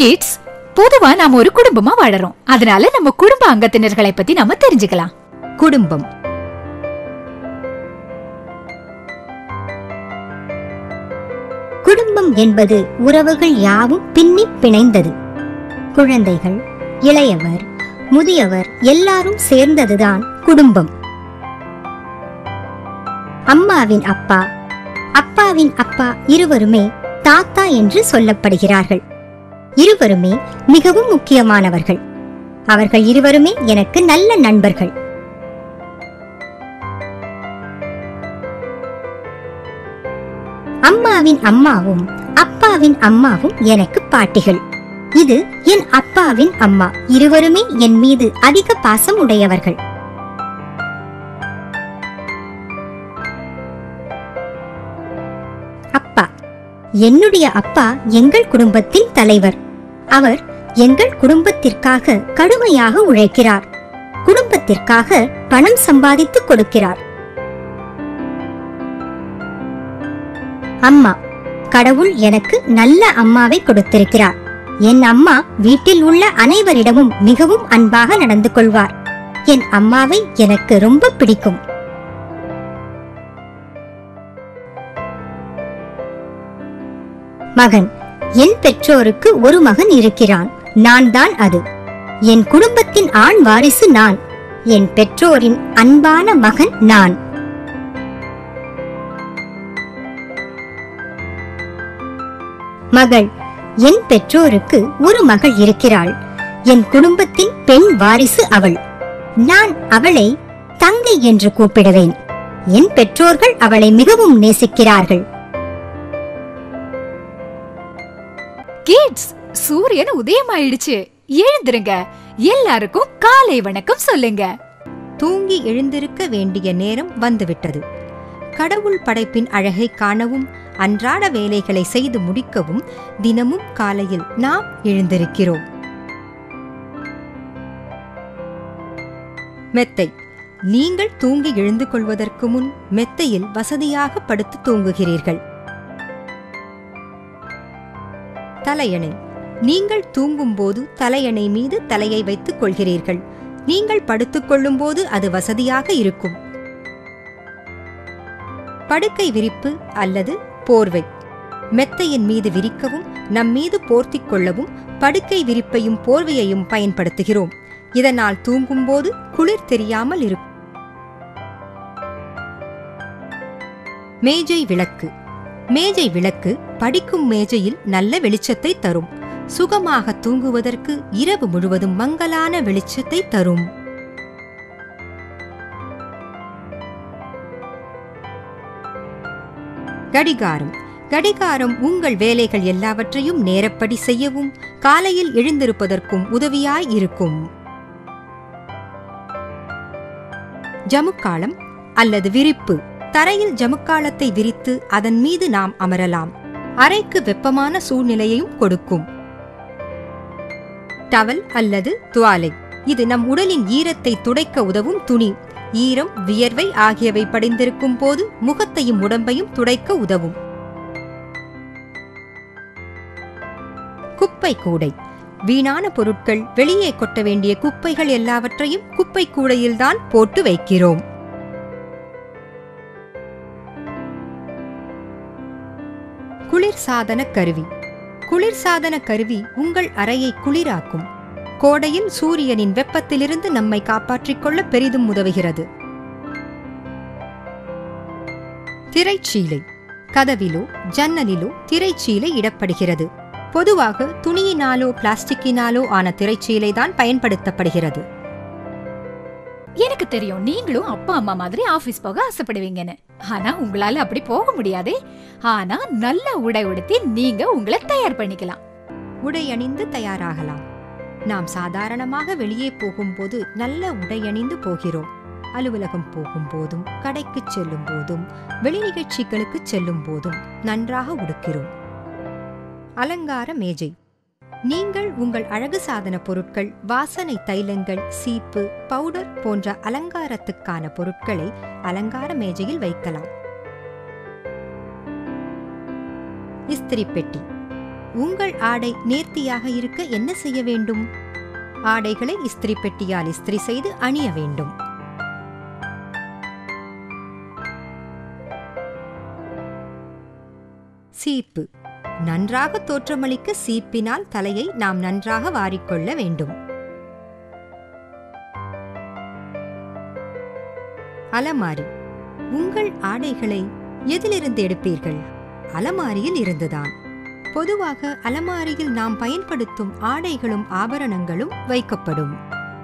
Kids பொதுவா நாம ஒரு குடும்பமா வாழறோம் அதனால நம்ம குடும்ப அங்கத்தினர்களை பத்தி நாம தெரிஞ்சுக்கலாம் குடும்பம் குடும்பம் என்பது உறவுகள் யாவும் பின்னி பிணைந்தது குழந்தைகள் இளையவர் முதியவர் எல்லாரும் சேர்ந்ததுதான் குடும்பம் அம்மாவின் அப்பா அப்பாவின் அப்பா இருவருமே தாத்தா என்று சொல்லப்படுகிறார்கள் இருவருமே மிகவும் முக்கியமானவர்கள் அவர்கள் இருவருமே எனக்கு நல்ல நண்பர்கள் அம்மாவின் அம்மாவும் அப்பாவின் அம்மாவும் எனக்கு பாட்டிகள் இது என் அப்பாவின் அம்மா இருவருமே என் மீது அதிக பாசம் உடையவர்கள் அப்பா என்னுடைய அப்பா எங்கள் குடும்பத்தின் தலைவர் அவர் எங்கள் குடும்பத்திற்காக கடுமையாக உழைக்கிறார் குடும்பத்திற்காக பணம் சம்பாதித்து கொடுக்கிறார் அம்மா கடவுள் எனக்கு நல்ல அம்மாவை கொடுத்திருக்கிறார் என் அம்மா வீட்டில் உள்ள அனைவரிடமும் மிகவும் அன்பாக நடந்து கொள்வார் என் அம்மாவை எனக்கு ரொம்ப பிடிக்கும் மகன் என் பெற்றோருக்கு ஒரு மகன் இருக்கிறான் நான் தான் அது என் குடும்பத்தின் ஆண் வாரிசு நான் என் பெற்றோரின் அன்பான மகன் நான் மகள் என் பெற்றோருக்கு ஒரு மகள் இருக்கிறாள் என் குடும்பத்தின் பெண் வாரிசு அவள் நான் அவளை தங்கை என்று கூப்பிடுவேன் என் பெற்றோர்கள் அவளை மிகவும் நேசிக்கிறார்கள் கிட்ஸ் சூரியன் உதயமாயிடுச்சு எழுந்திருங்க எல்லாருக்கும் காலை வணக்கம் சொல்லுங்க தூங்கி எழுந்திருக்க வேண்டிய நேரம் வந்துவிட்டது கடவுள் படைப்பின் அழகை காணவும் அன்றாட வேலைகளை செய்து முடிக்கவும் தினமும் காலையில் நாம் எழுந்திருக்கிறோம் மெத்தை நீங்கள் தூங்கி எழுந்து கொள்வதற்கு முன் மெத்தையில் வசதியாக படுத்து தூங்குகிறீர்கள் தலையணை நீங்கள் தூங்கும்போது தலையணை மீது தலையை வைத்துக் கொள்கிறீர்கள் நீங்கள் படுத்துக் கொள்ளும்போது அது வசதியாக இருக்கும் படுக்கை விரிப்பு அல்லது போர்வை மெத்தையின் மீது விரிக்கவும் நம் மீது போர்த்திக் கொள்ளவும் படுக்கை விரிப்பையும் போர்வையையும் பயன்படுத்துகிறோம் இதனால் தூங்கும்போது குளிர் தெரியாமல் இருக்கும் மேஜை விளக்கு மேஜை விளக்கு படிக்கும் மேஜையில் நல்ல வெளிச்சத்தை தரும் சுகமாக தூங்குவதற்கு இரவு முழுவதும் மங்கலான வெளிச்சத்தை தரும் கடிகாரம் கடிகாரம் உங்கள் வேலைகள் எல்லாவற்றையும் நேரப்படி செய்யவும் காலையில் எழுந்திருப்பதற்கும் உதவியாய் இருக்கும் ஜமுக்காலம் அல்லது விரிப்பு தரையில் ஜமுக்காலத்தை விரித்து அதன் மீது நாம் அமரலாம் அறைக்கு வெப்பமான சூழ்நிலையையும் கொடுக்கும் டவல் அல்லது துவாலை இது நம் உடலின் ஈரத்தை துடைக்க உதவும் துணி ஈரம் வியர்வை ஆகியவை படிந்திருக்கும் போது முகத்தையும் உடம்பையும் துடைக்க உதவும் குப்பை கூடை வீணான பொருட்கள் வெளியே கொட்ட வேண்டிய குப்பைகள் எல்லாவற்றையும் குப்பை கூடையில்தான் போட்டு வைக்கிறோம் குளிர்சாதன கருவி குளிர்சாதன கருவி உங்கள் அறையை குளிராக்கும் கோடையில் சூரியனின் வெப்பத்திலிருந்து நம்மை காப்பாற்றிக் கொள்ள பெரிதும் உதவுகிறது திரைச்சீலை கதவிலோ ஜன்னலிலோ திரைச்சீலை இடப்படுகிறது பொதுவாக துணியினாலோ பிளாஸ்டிக்கினாலோ ஆன திரைச்சீலை தான் பயன்படுத்தப்படுகிறது எனக்கு தெரியும் நீங்களும் அப்பா அம்மா மாதிரி ஆபீஸ் போக ஆசைப்படுவீங்கன்னு ஆனா உங்களால அப்படி போக முடியாதே ஆனா நல்ல உடை உடுத்தி நீங்க உங்களை தயார் பண்ணிக்கலாம் உடை அணிந்து தயாராகலாம் நாம் சாதாரணமாக வெளியே போகும்போது நல்ல உடை அணிந்து போகிறோம் அலுவலகம் போகும்போதும் கடைக்குச் செல்லும் போதும் வெளி நிகழ்ச்சிகளுக்கு செல்லும் போதும் நன்றாக உடுக்கிறோம் அலங்கார மேஜை நீங்கள் உங்கள் அழகு சாதன பொருட்கள் வாசனை தைலங்கள் சீப்பு பவுடர் போன்ற அலங்காரத்துக்கான பொருட்களை அலங்கார மேஜையில் வைக்கலாம் இஸ்திரி பெட்டி உங்கள் ஆடை நேர்த்தியாக இருக்க என்ன செய்ய வேண்டும் ஆடைகளை இஸ்திரி பெட்டியால் இஸ்திரி செய்து அணிய வேண்டும் சீப்பு நன்றாக தோற்றமளிக்க சீப்பினால் தலையை நாம் நன்றாக வாரிக்கொள்ள வேண்டும் அலமாரி உங்கள் ஆடைகளை எதிலிருந்து எடுப்பீர்கள் அலமாரியில் இருந்துதான் பொதுவாக அலமாரியில் நாம் பயன்படுத்தும் ஆடைகளும் ஆபரணங்களும் வைக்கப்படும்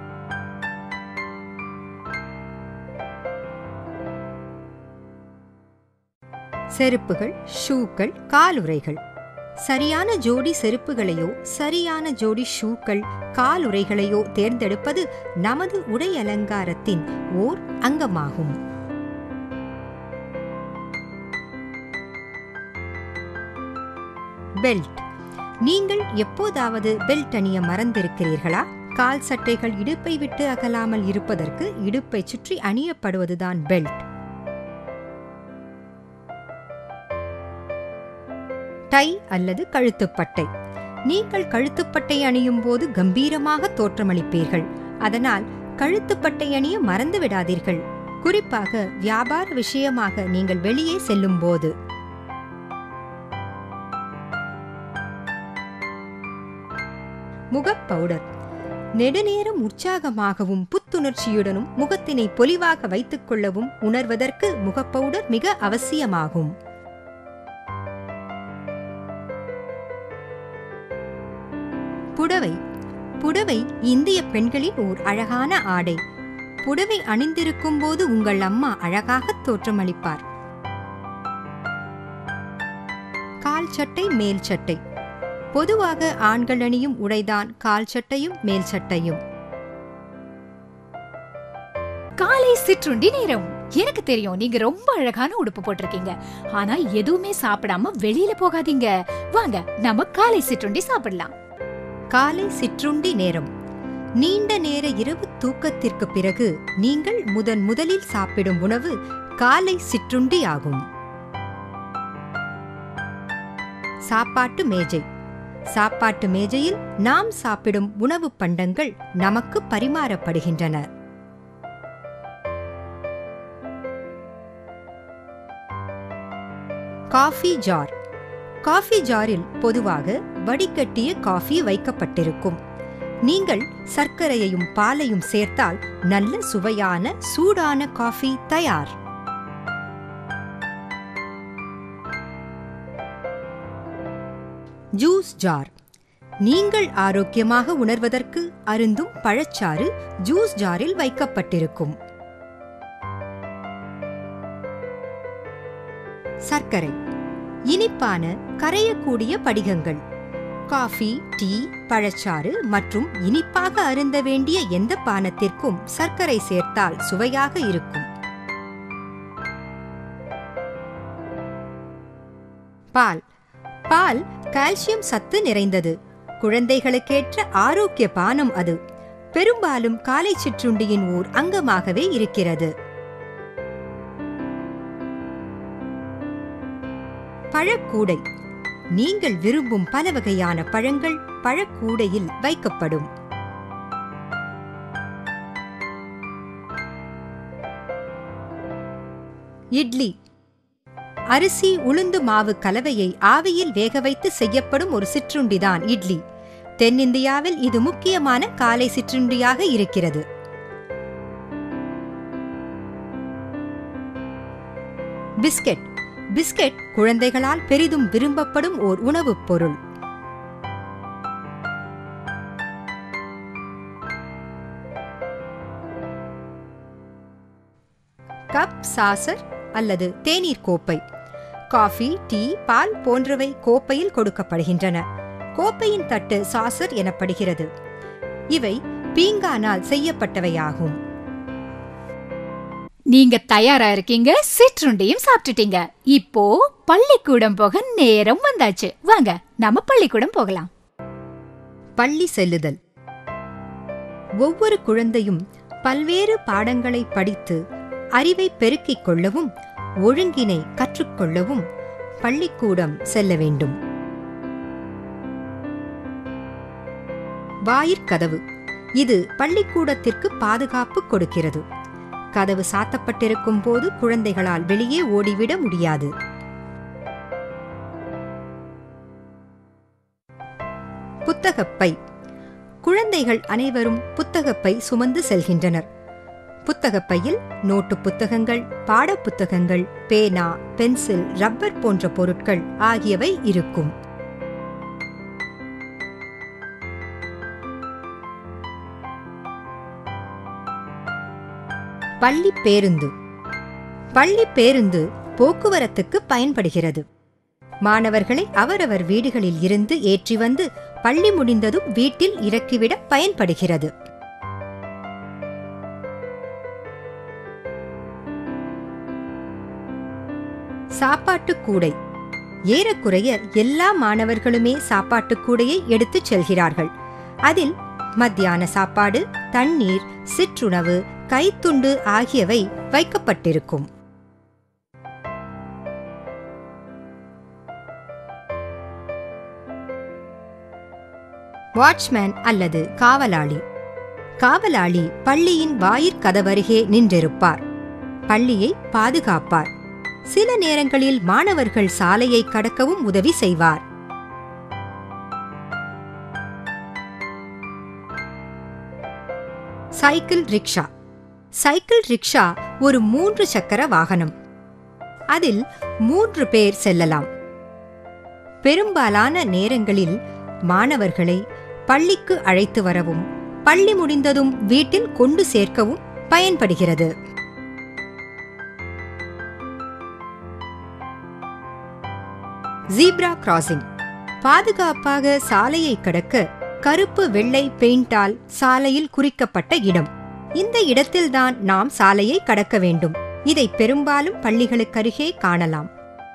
செருப்புகள் ஷூக்கள் காலுறைகள் சரியான ஜோடி செருப்புகளையோ சரியான ஜோடி ஷூக்கள் காலுறைகளையோ தேர்ந்தெடுப்பது நமது உடை அலங்காரத்தின் ஓர் அங்கமாகும் பெல்ட் நீங்கள் எப்போதாவது பெல்ட் அணிய மறந்திருக்கிறீர்களா கால் சட்டைகள் இடுப்பை விட்டு அகலாமல் இருப்பதற்கு இடுப்பை சுற்றி அணியப்படுவதுதான் பெல்ட் டை அல்லது கழுத்துப்பட்டை நீங்கள் கழுத்துப்பட்டை அணியும் போது கம்பீரமாக தோற்றமளிப்பீர்கள் அதனால் கழுத்துப்பட்டை அணிய மறந்து விடாதீர்கள் குறிப்பாக வியாபார விஷயமாக நீங்கள் வெளியே செல்லும் போது முகப் பவுடர் நெடுநேரம் உற்சாகமாகவும் புத்துணர்ச்சியுடனும் முகத்தினை பொலிவாக வைத்துக் கொள்ளவும் உணர்வதற்கு முகப்பவுடர் மிக அவசியமாகும் புடவை புடவை இந்திய பெண்களின் ஓர் அழகான ஆடை புடவை அணிந்திருக்கும் போது உங்கள் அம்மா அழகாக தோற்றமளிப்பார் கால் சட்டை மேல் சட்டை பொதுவாக ஆண்கள் அணியும் உடைதான் கால் சட்டையும் மேல் சட்டையும் காலை சிற்றுண்டி நேரம் எனக்கு தெரியும் நீங்க ரொம்ப அழகான உடுப்பு போட்டிருக்கீங்க ஆனா எதுவுமே சாப்பிடாம வெளியில போகாதீங்க வாங்க நம்ம காலை சிற்றுண்டி சாப்பிடலாம் காலை சிற்றுண்டி நேரம் நீண்ட நேர இரவு தூக்கத்திற்கு பிறகு நீங்கள் முதன் முதலில் சாப்பிடும் உணவு காலை சிற்றுண்டி ஆகும் சாப்பாட்டு மேஜை சாப்பாட்டு மேஜையில் நாம் சாப்பிடும் உணவுப் பண்டங்கள் நமக்கு பரிமாறப்படுகின்றன காஃபி ஜார் காஃபி ஜாரில் பொதுவாக வடிகட்டிய காஃபி வைக்கப்பட்டிருக்கும் நீங்கள் சர்க்கரையையும் பாலையும் சேர்த்தால் நல்ல சுவையான சூடான காஃபி தயார் ஜூஸ் ஜார் நீங்கள் ஆரோக்கியமாக உணர்வதற்கு அருந்தும் பழச்சாறு ஜூஸ் ஜாரில் வைக்கப்பட்டிருக்கும் சர்க்கரை இனிப்பான கரையக்கூடிய படிகங்கள் காஃபி டீ பழச்சாறு மற்றும் இனிப்பாக அருந்த வேண்டிய எந்த பானத்திற்கும் சர்க்கரை சேர்த்தால் சுவையாக இருக்கும் பால் பால் கால்சியம் சத்து நிறைந்தது குழந்தைகளுக்கேற்ற ஆரோக்கிய பானம் அது பெரும்பாலும் காலை சிற்றுண்டியின் ஓர் அங்கமாகவே இருக்கிறது பழக்கூடை நீங்கள் விரும்பும் பல வகையான பழங்கள் பழக்கூடையில் வைக்கப்படும் இட்லி அரிசி உளுந்து மாவு கலவையை ஆவியில் வேக வைத்து செய்யப்படும் ஒரு சிற்றுண்டிதான் இட்லி தென்னிந்தியாவில் இது முக்கியமான காலை சிற்றுண்டியாக இருக்கிறது பிஸ்கெட் பிஸ்கெட் குழந்தைகளால் பெரிதும் விரும்பப்படும் ஓர் உணவுப் பொருள் கப் சாசர் அல்லது தேநீர் கோப்பை காஃபி டீ பால் போன்றவை கோப்பையில் கொடுக்கப்படுகின்றன கோப்பையின் தட்டு சாசர் எனப்படுகிறது இவை பீங்கானால் செய்யப்பட்டவையாகும் நீங்க தயாரா இருக்கீங்க சிற்றுண்டியும் சாப்பிட்டுட்டீங்க இப்போ பள்ளிக்கூடம் போக நேரம் வந்தாச்சு வாங்க நம்ம பள்ளிக்கூடம் போகலாம் பள்ளி செல்லுதல் ஒவ்வொரு குழந்தையும் பல்வேறு பாடங்களை படித்து அறிவை பெருக்கிக் கொள்ளவும் ஒழுங்கினை கற்றுக்கொள்ளவும் பள்ளிக்கூடம் செல்ல வேண்டும் வாயிற்கதவு இது பள்ளிக்கூடத்திற்கு பாதுகாப்பு கொடுக்கிறது கதவு சாத்தப்பட்டிருக்கும் போது குழந்தைகளால் வெளியே ஓடிவிட முடியாது புத்தகப்பை குழந்தைகள் அனைவரும் புத்தகப்பை சுமந்து செல்கின்றனர் புத்தகப்பையில் நோட்டு புத்தகங்கள் பாடப்புத்தகங்கள் பேனா பென்சில் ரப்பர் போன்ற பொருட்கள் ஆகியவை இருக்கும் பள்ளி பேருந்து பள்ளி பேருந்து போக்குவரத்துக்கு பயன்படுகிறது மாணவர்களை அவரவர் வீடுகளில் இருந்து ஏற்றி வந்து பள்ளி முடிந்ததும் வீட்டில் இறக்கிவிட பயன்படுகிறது சாப்பாட்டுக் கூடை ஏறக்குறைய எல்லா மாணவர்களுமே சாப்பாட்டுக் கூடையை எடுத்துச் செல்கிறார்கள் அதில் மத்தியான சாப்பாடு தண்ணீர் சிற்றுணவு கைத்துண்டு ஆகியவை வைக்கப்பட்டிருக்கும் வாட்ச்மேன் அல்லது காவலாளி காவலாளி பள்ளியின் வாயிற்கதவருகே நின்றிருப்பார் பள்ளியை பாதுகாப்பார் சில நேரங்களில் மாணவர்கள் சாலையை கடக்கவும் உதவி செய்வார் சைக்கிள் ரிக்ஷா சைக்கிள் ரிக்ஷா ஒரு மூன்று சக்கர வாகனம் அதில் மூன்று பேர் செல்லலாம் பெரும்பாலான நேரங்களில் மாணவர்களை பள்ளிக்கு அழைத்து வரவும் பள்ளி முடிந்ததும் வீட்டில் கொண்டு சேர்க்கவும் பயன்படுகிறது ஜீப்ரா கிராசிங் பாதுகாப்பாக சாலையை கடக்க கருப்பு வெள்ளை பெயிண்டால் சாலையில் குறிக்கப்பட்ட இடம் இந்த இடத்தில்தான் நாம் சாலையை கடக்க வேண்டும் இதை பெரும்பாலும் பள்ளிகளுக்கருகே காணலாம்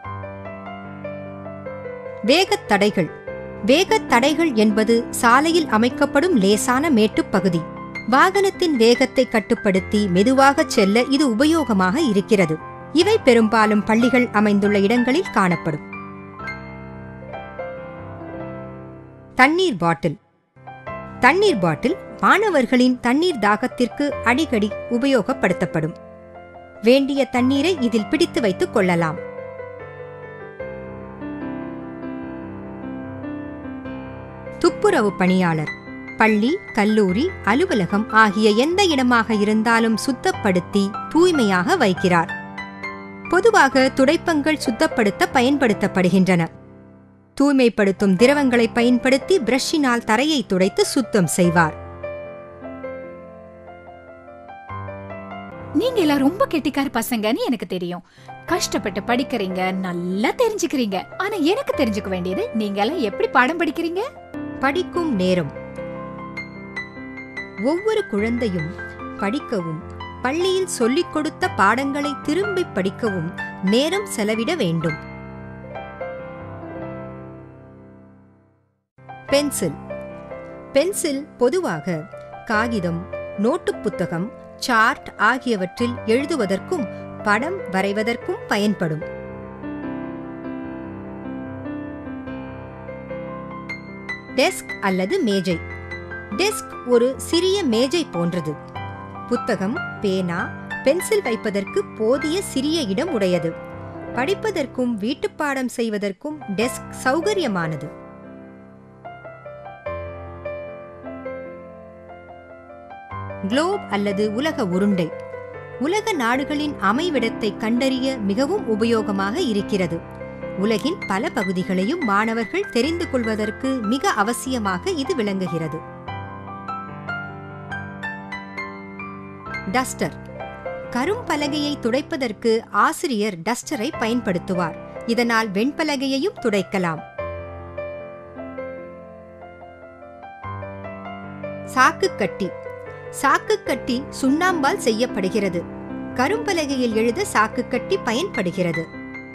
வேகத் தடைகள் வேகத் தடைகள் என்பது சாலையில் அமைக்கப்படும் லேசான மேட்டுப் பகுதி வாகனத்தின் வேகத்தை கட்டுப்படுத்தி மெதுவாகச் செல்ல இது உபயோகமாக இருக்கிறது இவை பெரும்பாலும் பள்ளிகள் அமைந்துள்ள இடங்களில் காணப்படும் தண்ணீர் பாட்டில் தண்ணீர் பாட்டில் மாணவர்களின் தண்ணீர் தாகத்திற்கு அடிக்கடி உபயோகப்படுத்தப்படும் வேண்டிய தண்ணீரை இதில் பிடித்து வைத்துக் கொள்ளலாம் துப்புரவு பணியாளர் பள்ளி கல்லூரி அலுவலகம் ஆகிய எந்த இடமாக இருந்தாலும் சுத்தப்படுத்தி தூய்மையாக வைக்கிறார் பொதுவாக துடைப்பங்கள் சுத்தப்படுத்த பயன்படுத்தப்படுகின்றன தூய்மைப்படுத்தும் திரவங்களை பயன்படுத்தி பிரஷினால் தரையை துடைத்து சுத்தம் செய்வார் நீங்க எல்லாம் ரொம்ப கெட்டிக்கார பசங்கன்னு எனக்கு தெரியும் கஷ்டப்பட்டு படிக்கிறீங்க நல்லா தெரிஞ்சுக்கிறீங்க ஆனா எனக்கு தெரிஞ்சுக்க வேண்டியது நீங்க எல்லாம் எப்படி பாடம் படிக்கிறீங்க படிக்கும் நேரம் ஒவ்வொரு குழந்தையும் படிக்கவும் பள்ளியில் சொல்லிக் கொடுத்த பாடங்களை திரும்பி படிக்கவும் நேரம் செலவிட வேண்டும் பென்சில் பென்சில் பொதுவாக காகிதம் நோட்டுப் புத்தகம் சார்ட் ஆகியவற்றில் எழுதுவதற்கும் படம் வரைவதற்கும் பயன்படும் டெஸ்க் அல்லது மேஜை டெஸ்க் ஒரு சிறிய மேஜை போன்றது புத்தகம் பேனா பென்சில் வைப்பதற்கு போதிய சிறிய இடம் உடையது படிப்பதற்கும் வீட்டுப்பாடம் செய்வதற்கும் டெஸ்க் சௌகரியமானது குளோப் அல்லது உலக உருண்டை உலக நாடுகளின் அமைவிடத்தை கண்டறிய மிகவும் உபயோகமாக இருக்கிறது உலகின் பல பகுதிகளையும் மாணவர்கள் தெரிந்து கொள்வதற்கு மிக அவசியமாக இது விளங்குகிறது டஸ்டர் கரும்பலகையை துடைப்பதற்கு ஆசிரியர் டஸ்டரை பயன்படுத்துவார் இதனால் வெண்பலகையையும் துடைக்கலாம் சாக்குக்கட்டி சாக்குக்கட்டி சுண்ணாம்பால் செய்யப்படுகிறது கரும்பலகையில் எழுத சாக்குக்கட்டி பயன்படுகிறது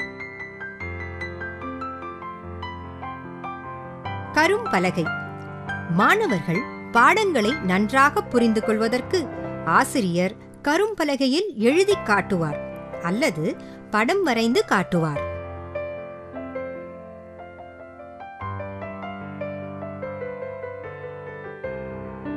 கரும்பலகை மாணவர்கள் பாடங்களை நன்றாக புரிந்து கொள்வதற்கு ஆசிரியர் கரும்பலகையில் எழுதி காட்டுவார் அல்லது படம் வரைந்து காட்டுவார்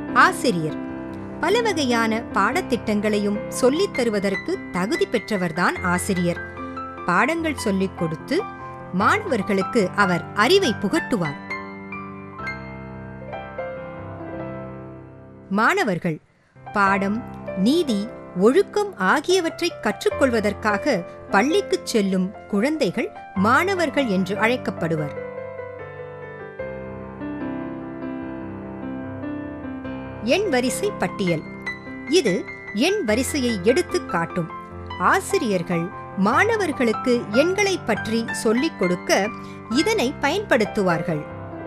ஆசிரியர் பல வகையான பாடத்திட்டங்களையும் சொல்லித் தருவதற்கு தகுதி பெற்றவர்தான் ஆசிரியர் பாடங்கள் சொல்லிக் கொடுத்து மாணவர்களுக்கு அவர் அறிவை புகட்டுவார் மாணவர்கள் பாடம் நீதி ஒழுக்கம் ஆகியவற்றை கற்றுக்கொள்வதற்காக பள்ளிக்குச் செல்லும் குழந்தைகள் மாணவர்கள் என்று அழைக்கப்படுவர் எண் வரிசை பட்டியல் இது எண் வரிசையை எடுத்துக் காட்டும் ஆசிரியர்கள் மாணவர்களுக்கு எண்களை பற்றி சொல்லிக் கொடுக்க இதனை பயன்படுத்துவார்கள்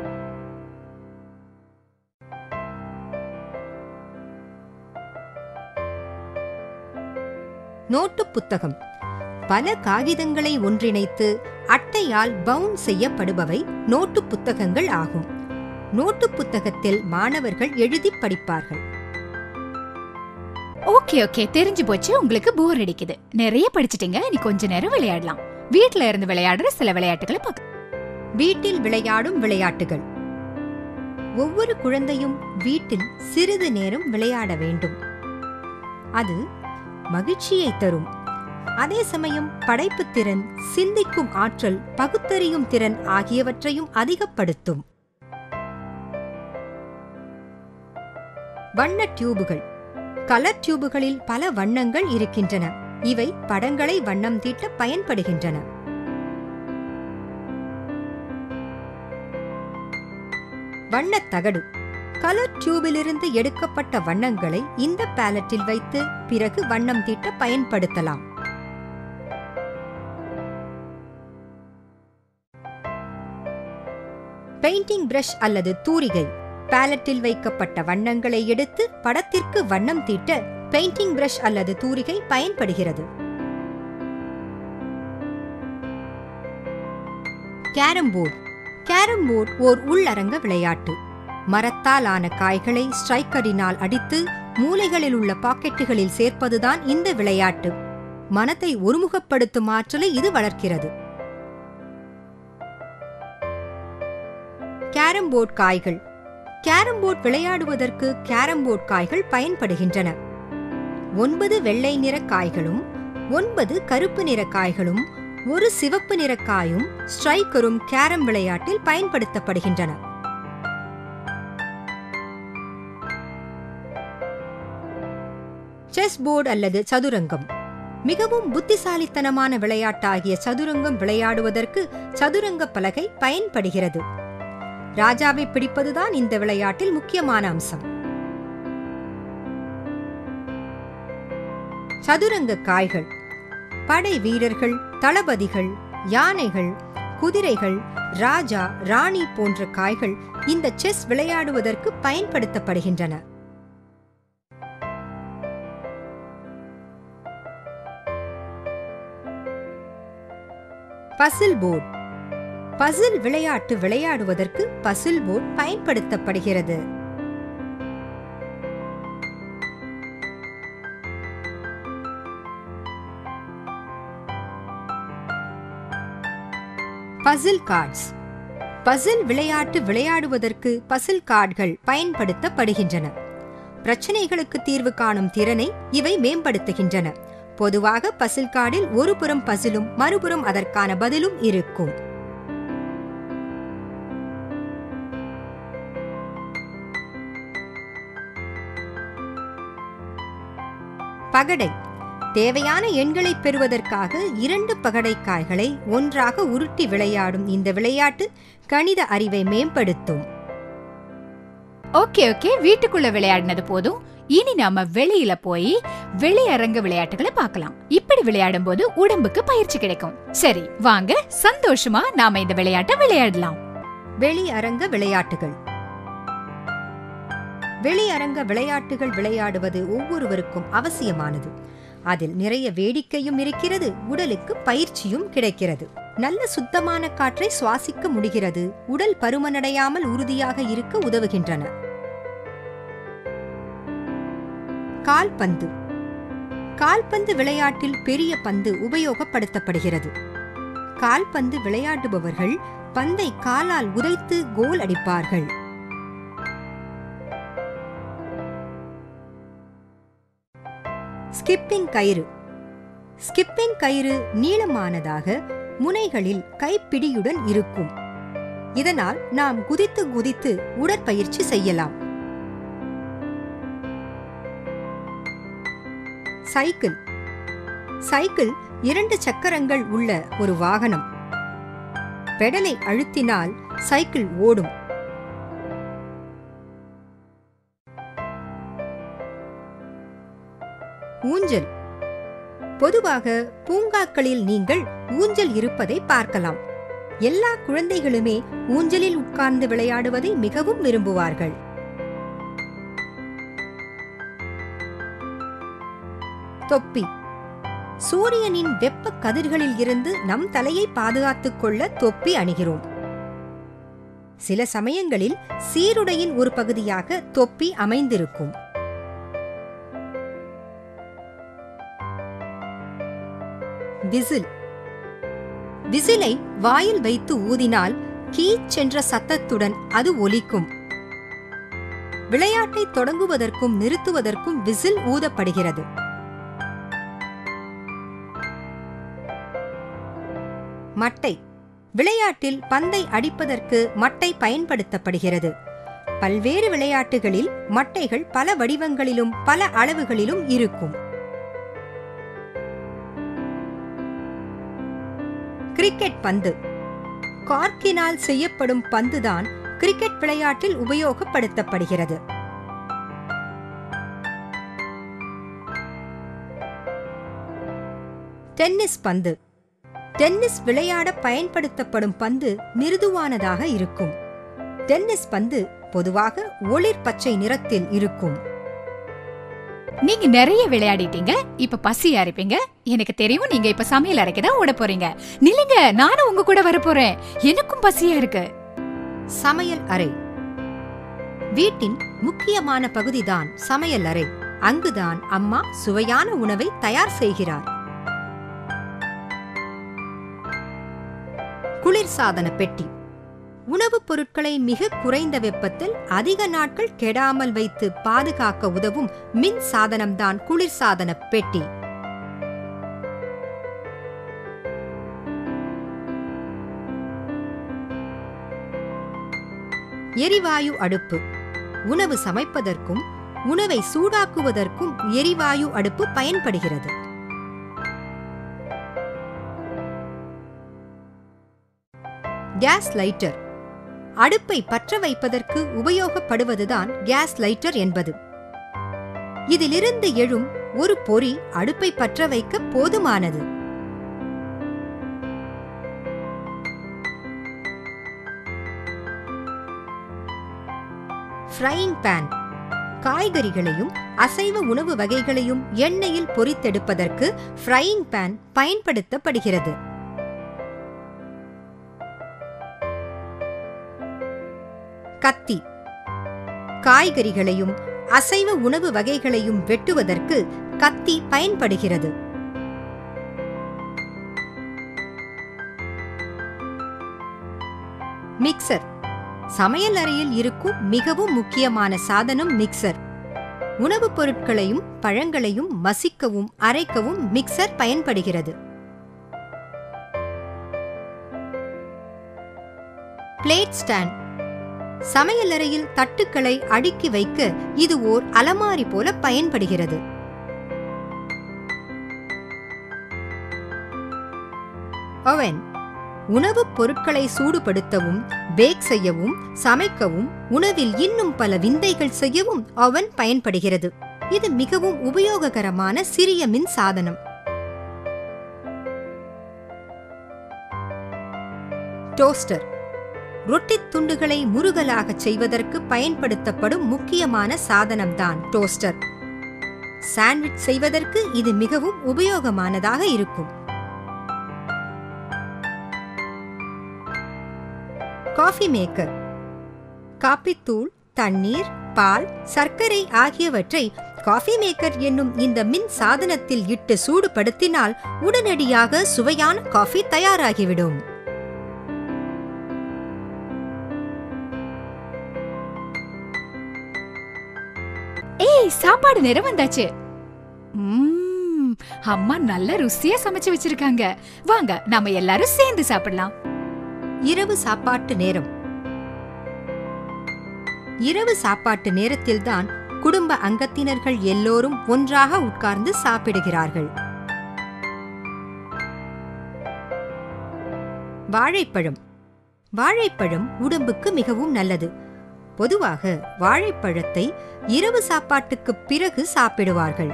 நோட்டு புத்தகம் பல காகிதங்களை ஒன்றிணைத்து அட்டையால் பவுன் செய்யப்படுபவை நோட்டு புத்தகங்கள் ஆகும் நோட்டு புத்தகத்தில் மாணவர்கள் எழுதி படிப்பார்கள் ஓகே ஓகே தெரிஞ்சு போச்சு உங்களுக்கு போர் அடிக்குது நிறைய படிச்சிட்டீங்க இனி கொஞ்ச நேரம் விளையாடலாம் வீட்ல இருந்து விளையாடுற சில விளையாட்டுகளை பார்க்க வீட்டில் விளையாடும் விளையாட்டுகள் ஒவ்வொரு குழந்தையும் வீட்டில் சிறிது நேரம் விளையாட வேண்டும் அது மகிழ்ச்சியை தரும் அதே சமயம் படைப்புத் திறன் சிந்திக்கும் ஆற்றல் பகுத்தறியும் திறன் ஆகியவற்றையும் அதிகப்படுத்தும் வண்ண டியூபுகள் கலர் டியூபுகளில் பல வண்ணங்கள் இருக்கின்றன இவை படங்களை வண்ணம் தீட்ட பயன்படுகின்றன வண்ணத் தகடு கலர் டியூபிலிருந்து எடுக்கப்பட்ட வண்ணங்களை இந்த பேலட்டில் வைத்து பிறகு வண்ணம் தீட்ட பயன்படுத்தலாம் பெயிண்டிங் பிரஷ் அல்லது தூரிகை பேலட்டில் வைக்கப்பட்ட வண்ணங்களை எடுத்து படத்திற்கு வண்ணம் தீட்ட பெயிண்டிங் பிரஷ் அல்லது தூரிகை பயன்படுகிறது கேரம் போர்டு கேரம் போர்டு ஓர் உள்ளரங்க விளையாட்டு மரத்தால் ஆன காய்களை ஸ்ட்ரைக்கரினால் அடித்து மூலைகளில் உள்ள பாக்கெட்டுகளில் சேர்ப்பதுதான் இந்த விளையாட்டு மனத்தை ஒருமுகப்படுத்தும் ஆற்றலை இது வளர்க்கிறது கேரம் போர்ட் காய்கள் கேரம் போர்ட் விளையாடுவதற்கு கேரம் போர்ட் காய்கள் பயன்படுகின்றன ஒன்பது வெள்ளை நிற காய்களும் ஒன்பது கருப்பு நிற காய்களும் ஒரு சிவப்பு நிற காயும் ஸ்ட்ரைக்கரும் கேரம் விளையாட்டில் பயன்படுத்தப்படுகின்றன செஸ் போர்டு அல்லது சதுரங்கம் மிகவும் புத்திசாலித்தனமான விளையாட்டாகிய சதுரங்கம் விளையாடுவதற்கு சதுரங்க பலகை பயன்படுகிறது ராஜாவை பிடிப்பதுதான் இந்த விளையாட்டில் முக்கியமான அம்சம் சதுரங்க காய்கள் படை வீரர்கள் தளபதிகள் யானைகள் குதிரைகள் ராஜா ராணி போன்ற காய்கள் இந்த செஸ் விளையாடுவதற்கு பயன்படுத்தப்படுகின்றன பசில் போர்டு பசில் விளையாட்டு விளையாடுவதற்கு பசில் போர்டு பயன்படுத்தப்படுகிறது பசில் கார்ட்ஸ் பசில் விளையாட்டு விளையாடுவதற்கு பசில் கார்டுகள் பயன்படுத்தப்படுகின்றன பிரச்சனைகளுக்கு தீர்வு காணும் திறனை இவை மேம்படுத்துகின்றன பொதுவாக பசில் கார்டில் ஒரு புறம் பசிலும் மறுபுறம் அதற்கான பதிலும் இருக்கும் பகடை தேவையான எண்களை பெறுவதற்காக இரண்டு பகடைக்காய்களை ஒன்றாக உருட்டி விளையாடும் இந்த விளையாட்டு கணித அறிவை மேம்படுத்தும் ஓகே ஓகே வீட்டுக்குள்ள விளையாடினது போதும் இனி நாம வெளியில போய் வெளியரங்க விளையாட்டுகளை பார்க்கலாம் இப்படி விளையாடும் போது உடம்புக்கு பயிற்சி கிடைக்கும் சரி வாங்க சந்தோஷமா நாம இந்த விளையாட்டை விளையாடலாம் வெளி அரங்க விளையாட்டுகள் வெளியரங்க விளையாட்டுகள் விளையாடுவது ஒவ்வொருவருக்கும் அவசியமானது அதில் நிறைய வேடிக்கையும் இருக்கிறது உடலுக்கு பயிற்சியும் கிடைக்கிறது நல்ல சுத்தமான காற்றை சுவாசிக்க முடிகிறது உடல் பருமனடையாமல் உறுதியாக இருக்க உதவுகின்றன கால்பந்து கால்பந்து விளையாட்டில் பெரிய பந்து உபயோகப்படுத்தப்படுகிறது கால்பந்து விளையாடுபவர்கள் பந்தை காலால் உதைத்து கோல் அடிப்பார்கள் ஸ்கிப்பிங் கயிறு ஸ்கிப்பிங் கயிறு நீளமானதாக முனைகளில் கைப்பிடியுடன் இருக்கும் இதனால் நாம் குதித்து குதித்து உடற்பயிற்சி செய்யலாம் சைக்கிள் சைக்கிள் இரண்டு சக்கரங்கள் உள்ள ஒரு வாகனம் பெடலை அழுத்தினால் சைக்கிள் ஓடும் ஊஞ்சல் பொதுவாக பூங்காக்களில் நீங்கள் ஊஞ்சல் இருப்பதை பார்க்கலாம் எல்லா குழந்தைகளுமே ஊஞ்சலில் உட்கார்ந்து விளையாடுவதை மிகவும் விரும்புவார்கள் தொப்பி சூரியனின் வெப்ப கதிர்களில் இருந்து நம் தலையை பாதுகாத்துக் கொள்ள தொப்பி அணிகிறோம் சில சமயங்களில் சீருடையின் ஒரு பகுதியாக தொப்பி அமைந்திருக்கும் விசில் விசிலை வாயில் வைத்து ஊதினால் கீச் என்ற சத்தத்துடன் அது ஒலிக்கும் விளையாட்டை தொடங்குவதற்கும் நிறுத்துவதற்கும் விசில் ஊதப்படுகிறது மட்டை விளையாட்டில் பந்தை அடிப்பதற்கு மட்டை பயன்படுத்தப்படுகிறது பல்வேறு விளையாட்டுகளில் மட்டைகள் பல வடிவங்களிலும் பல அளவுகளிலும் இருக்கும் கிரிக்கெட் பந்து கார்க்கினால் செய்யப்படும் பந்துதான் கிரிக்கெட் விளையாட்டில் உபயோகப்படுத்தப்படுகிறது டென்னிஸ் பந்து டென்னிஸ் விளையாட பயன்படுத்தப்படும் பந்து மிருதுவானதாக இருக்கும் டென்னிஸ் பந்து பொதுவாக ஒளிர் பச்சை நிறத்தில் இருக்கும் நீங்க நிறைய விளையாடிட்டீங்க இப்ப பசியா இருப்பீங்க எனக்கு தெரியும் நீங்க இப்ப சமையல் அறைக்கு தான் ஓட போறீங்க நில்லுங்க நானும் உங்க கூட வர போறேன் எனக்கும் பசியா இருக்கு சமையல் அறை வீட்டின் முக்கியமான பகுதிதான் சமையல் அறை அங்குதான் அம்மா சுவையான உணவை தயார் செய்கிறார் குளிர்சாதன பெட்டி உணவுப் பொருட்களை மிக குறைந்த வெப்பத்தில் அதிக நாட்கள் கெடாமல் வைத்து பாதுகாக்க உதவும் மின் சாதனம்தான் குளிர்சாதன பெட்டி எரிவாயு அடுப்பு உணவு சமைப்பதற்கும் உணவை சூடாக்குவதற்கும் எரிவாயு அடுப்பு பயன்படுகிறது கேஸ் லைட்டர் அடுப்பை பற்ற வைப்பதற்கு உபயோகப்படுவதுதான் கேஸ் லைட்டர் என்பது இதிலிருந்து எழும் ஒரு பொறி அடுப்பை பற்ற வைக்க போதுமானது ஃப்ரையிங் பேன் காய்கறிகளையும் அசைவ உணவு வகைகளையும் எண்ணெயில் பொரித்தெடுப்பதற்கு ஃப்ரையிங் பேன் பயன்படுத்தப்படுகிறது கத்தி காய்கறிகளையும் அசைவ உணவு வகைகளையும் வெட்டுவதற்கு கத்தி பயன்படுகிறது மிக்சர் சமையல் அறையில் இருக்கும் மிகவும் முக்கியமான சாதனம் மிக்சர் உணவுப் பொருட்களையும் பழங்களையும் மசிக்கவும் அரைக்கவும் மிக்சர் பயன்படுகிறது பிளேட் ஸ்டாண்ட் சமையலறையில் தட்டுக்களை அடுக்கி வைக்க இது ஓர் அலமாரி போல பயன்படுகிறது ஓவன் உணவுப் பொருட்களை சூடுபடுத்தவும் பேக் செய்யவும் சமைக்கவும் உணவில் இன்னும் பல விந்தைகள் செய்யவும் ஓவன் பயன்படுகிறது இது மிகவும் உபயோககரமான சிறிய மின் சாதனம் டோஸ்டர் ரொட்டித் துண்டுகளை முருகலாகச் செய்வதற்கு பயன்படுத்தப்படும் முக்கியமான சாதனம்தான் டோஸ்டர் சாண்ட்விச் செய்வதற்கு இது மிகவும் உபயோகமானதாக இருக்கும் காஃபி மேக்கர் காப்பித்தூள் தண்ணீர் பால் சர்க்கரை ஆகியவற்றை காஃபி மேக்கர் என்னும் இந்த மின் சாதனத்தில் இட்டு சூடுபடுத்தினால் உடனடியாக சுவையான காஃபி தயாராகிவிடும் ஏய் சாப்பாடு நேரம் வந்தாச்சு ம்ம். அம்மா நல்ல ருசியா சமைச்சு வச்சிருக்காங்க வாங்க நாம எல்லாரும் சேர்ந்து சாப்பிடலாம் இரவு சாப்பாட்டு நேரம் இரவு சாப்பாட்டு நேரத்தில்தான் குடும்ப அங்கத்தினர்கள் எல்லோரும் ஒன்றாக உட்கார்ந்து சாப்பிடுகிறார்கள் வாழைப்பழம் வாழைப்பழம் உடம்புக்கு மிகவும் நல்லது பொதுவாக வாழைப்பழத்தை இரவு சாப்பாட்டுக்குப் பிறகு சாப்பிடுவார்கள்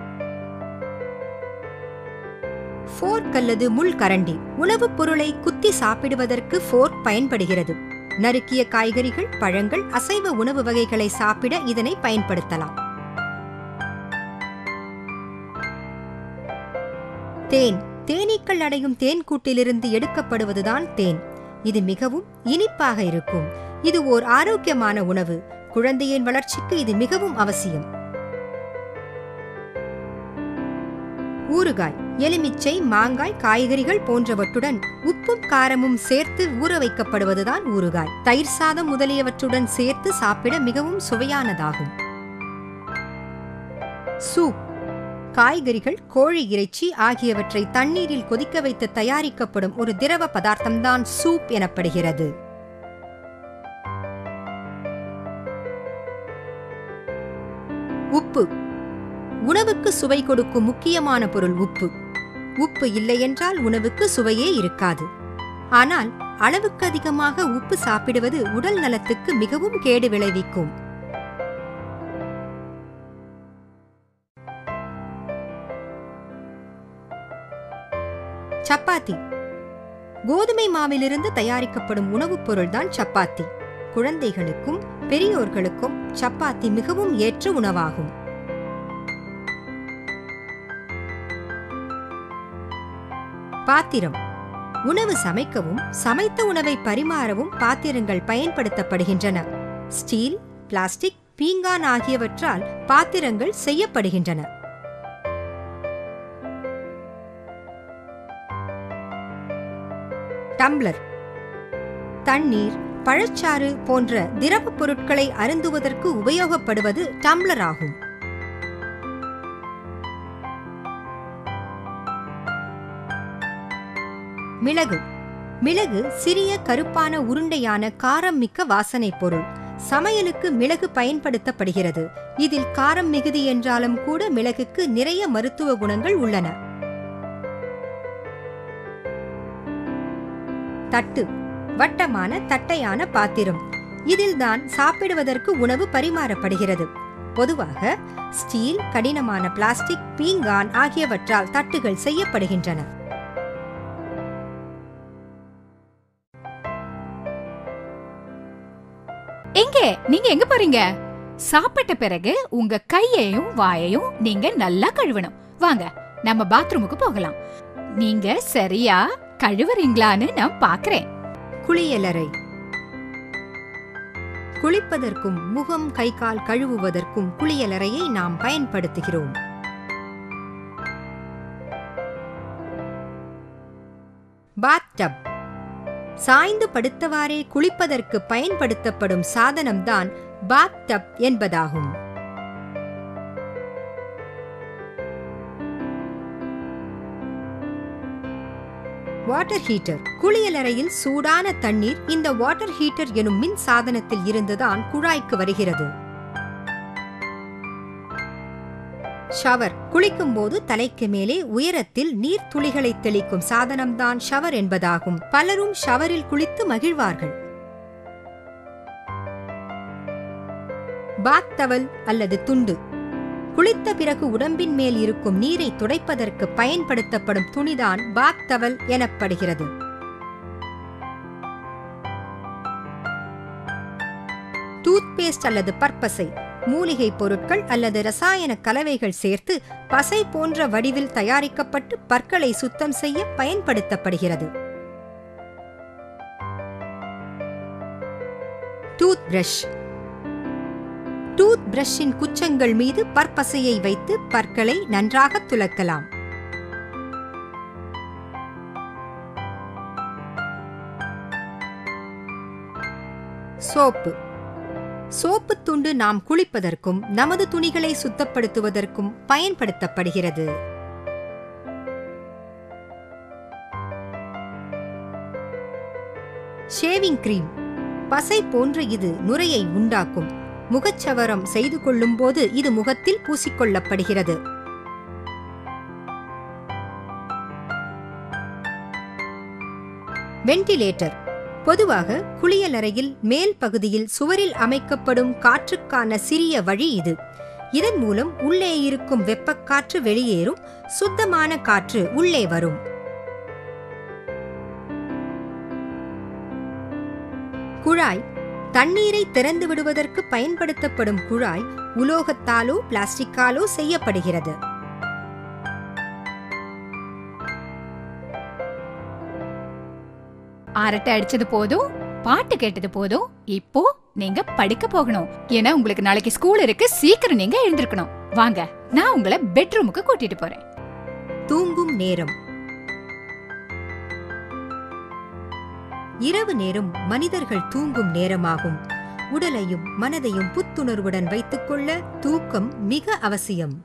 ஃபோர்க் அல்லது முள் கரண்டி உணவுப் பொருளை குத்தி சாப்பிடுவதற்கு ஃபோர்க் பயன்படுகிறது நறுக்கிய காய்கறிகள் பழங்கள் அசைவ உணவு வகைகளை சாப்பிட இதனை பயன்படுத்தலாம் தேன் தேனீக்கள் அடையும் தேன் கூட்டிலிருந்து எடுக்கப்படுவதுதான் தேன் இது மிகவும் இனிப்பாக இருக்கும் இது ஓர் ஆரோக்கியமான உணவு குழந்தையின் வளர்ச்சிக்கு இது மிகவும் அவசியம் ஊறுகாய் எலுமிச்சை மாங்காய் காய்கறிகள் போன்றவற்றுடன் உப்பும் காரமும் சேர்த்து ஊற வைக்கப்படுவதுதான் ஊறுகாய் தயிர் சாதம் முதலியவற்றுடன் சேர்த்து சாப்பிட மிகவும் சுவையானதாகும் சூப் காய்கறிகள் கோழி இறைச்சி ஆகியவற்றை தண்ணீரில் கொதிக்க வைத்து தயாரிக்கப்படும் ஒரு திரவ பதார்த்தம்தான் சூப் எனப்படுகிறது உப்பு உணவுக்கு சுவை கொடுக்கும் முக்கியமான பொருள் உப்பு உப்பு இல்லையென்றால் உணவுக்கு சுவையே இருக்காது ஆனால் அளவுக்கு அதிகமாக உப்பு சாப்பிடுவது உடல் நலத்துக்கு மிகவும் கேடு விளைவிக்கும் சப்பாத்தி கோதுமை மாவிலிருந்து தயாரிக்கப்படும் உணவுப் பொருள்தான் சப்பாத்தி குழந்தைகளுக்கும் பெரியோர்களுக்கும் சப்பாத்தி மிகவும் ஏற்ற உணவாகும் பாத்திரம் உணவு சமைக்கவும் சமைத்த உணவை பரிமாறவும் பாத்திரங்கள் பயன்படுத்தப்படுகின்றன ஸ்டீல் பிளாஸ்டிக் பீங்கான் ஆகியவற்றால் பாத்திரங்கள் செய்யப்படுகின்றன டம்ளர் தண்ணீர் பழச்சாறு போன்ற திரவப் பொருட்களை அருந்துவதற்கு உபயோகப்படுவது டம்ளர் ஆகும் மிளகு மிளகு சிறிய கருப்பான உருண்டையான காரம் மிக்க வாசனை பொருள் சமையலுக்கு மிளகு பயன்படுத்தப்படுகிறது இதில் காரம் மிகுதி என்றாலும் கூட மிளகுக்கு நிறைய மருத்துவ குணங்கள் உள்ளன தட்டு வட்டமான தட்டையான பாத்திரம் இதில்தான் சாப்பிடுவதற்கு உணவு பரிமாறப்படுகிறது பொதுவாக ஸ்டீல் கடினமான பிளாஸ்டிக் பீங்கான் ஆகியவற்றால் தட்டுகள் செய்யப்படுகின்றன எங்க நீங்க எங்க போறீங்க சாப்பிட்ட பிறகு உங்க கையையும் வாயையும் நீங்க நல்லா கழுவணும் வாங்க நம்ம பாத்ரூமுக்கு போகலாம் நீங்க சரியா கழுவுறீங்களான்னு நான் பாக்குறேன் குளியலறை குளிப்பதற்கும் முகம் கை கால் கழுவுவதற்கும் குளியலறையை நாம் பயன்படுத்துகிறோம் பாத்டப் சாய்ந்து படுத்தவாறே குளிப்பதற்கு பயன்படுத்தப்படும் சாதனம்தான் பாத்டப் என்பதாகும் வாட்டர் ஹீட்டர் குளியலறையில் சூடான தண்ணீர் இந்த வாட்டர் ஹீட்டர் எனும் மின் சாதனத்தில் இருந்துதான் குழாய்க்கு வருகிறது ஷவர் குளிக்கும் போது தலைக்கு மேலே உயரத்தில் நீர் துளிகளை தெளிக்கும் சாதனம்தான் ஷவர் என்பதாகும் பலரும் ஷவரில் குளித்து மகிழ்வார்கள் பாத் டவல் அல்லது துண்டு குளித்த பிறகு உடம்பின் மேல் இருக்கும் நீரை துடைப்பதற்கு பயன்படுத்தப்படும் துணிதான் பாத் டவல் எனப்படுகிறது டூத் பேஸ்ட் அல்லது பற்பசை மூலிகை பொருட்கள் அல்லது ரசாயன கலவைகள் சேர்த்து பசை போன்ற வடிவில் தயாரிக்கப்பட்டு பற்களை சுத்தம் செய்ய பயன்படுத்தப்படுகிறது டூத் பிரஷ் டூத் பிரஷின் குச்சங்கள் மீது பற்பசையை வைத்து பற்களை நன்றாக துலக்கலாம் சோப்பு சோப்பு துண்டு நாம் குளிப்பதற்கும் நமது துணிகளை சுத்தப்படுத்துவதற்கும் பயன்படுத்தப்படுகிறது ஷேவிங் கிரீம் பசை போன்ற இது நுரையை உண்டாக்கும் முகச்சவரம் செய்து கொள்ளும்போது இது முகத்தில் பூசிக்கொள்ளப்படுகிறது வென்டிலேட்டர் பொதுவாக குளியலறையில் மேல் பகுதியில் சுவரில் அமைக்கப்படும் காற்றுக்கான சிறிய வழி இது இதன் மூலம் உள்ளே இருக்கும் வெப்பக்காற்று வெளியேறும் சுத்தமான காற்று உள்ளே வரும் குழாய் தண்ணீரை திறந்து விடுவதற்கு பயன்படுத்தப்படும் குழாய் உலோகத்தாலோ பிளாஸ்டிக்காலோ செய்யப்படுகிறது அரட்டை அடிச்சது போதும் பாட்டு கேட்டது போதும் இப்போ நீங்க படிக்க போகணும் ஏன்னா உங்களுக்கு நாளைக்கு ஸ்கூல் இருக்கு சீக்கிரம் நீங்க எழுந்திருக்கணும் வாங்க நான் உங்களை பெட்ரூமுக்கு கூட்டிட்டு போறேன் தூங்கும் நேரம் இரவு நேரம் மனிதர்கள் தூங்கும் நேரமாகும் உடலையும் மனதையும் புத்துணர்வுடன் வைத்துக்கொள்ள தூக்கம் மிக அவசியம்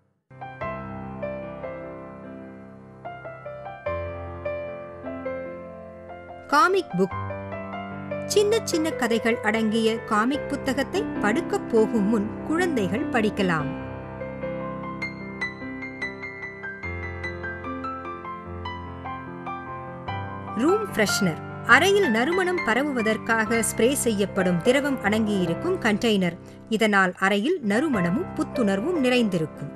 காமிக் புக் சின்ன சின்ன கதைகள் அடங்கிய காமிக் புத்தகத்தை படுக்கப் போகும் முன் குழந்தைகள் படிக்கலாம் ரூம் ஃப்ரெஷ்னர் அறையில் நறுமணம் பரவுவதற்காக ஸ்ப்ரே செய்யப்படும் திரவம் அடங்கியிருக்கும் கண்டெய்னர் இதனால் அறையில் நறுமணமும் புத்துணர்வும் நிறைந்திருக்கும்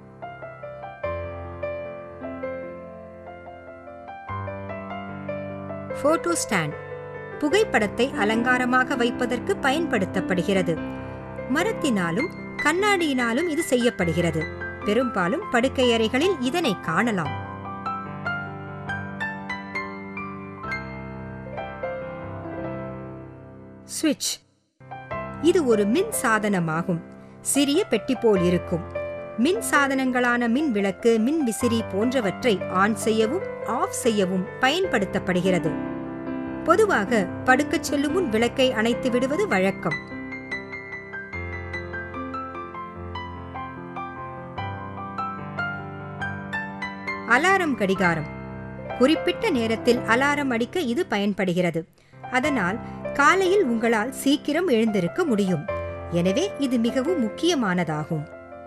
போட்டோ ஸ்டாண்ட் புகைப்படத்தை அலங்காரமாக வைப்பதற்கு பயன்படுத்தப்படுகிறது மரத்தினாலும் கண்ணாடியினாலும் இது செய்யப்படுகிறது பெரும்பாலும் படுக்கையறைகளில் இதனை காணலாம் சுவிட்ச் இது ஒரு மின் சாதனமாகும் சிறிய பெட்டி போல் இருக்கும் மின் சாதனங்களான மின் விளக்கு மின் விசிறி போன்றவற்றை ஆன் செய்யவும் ஆஃப் செய்யவும் பயன்படுத்தப்படுகிறது பொதுவாக படுக்கச் செல்லும் முன் விளக்கை அணைத்து விடுவது வழக்கம் அலாரம் கடிகாரம் குறிப்பிட்ட நேரத்தில் அலாரம் அடிக்க இது பயன்படுகிறது அதனால் காலையில் உங்களால் சீக்கிரம் எழுந்திருக்க முடியும் எனவே இது மிகவும் முக்கியமானதாகும்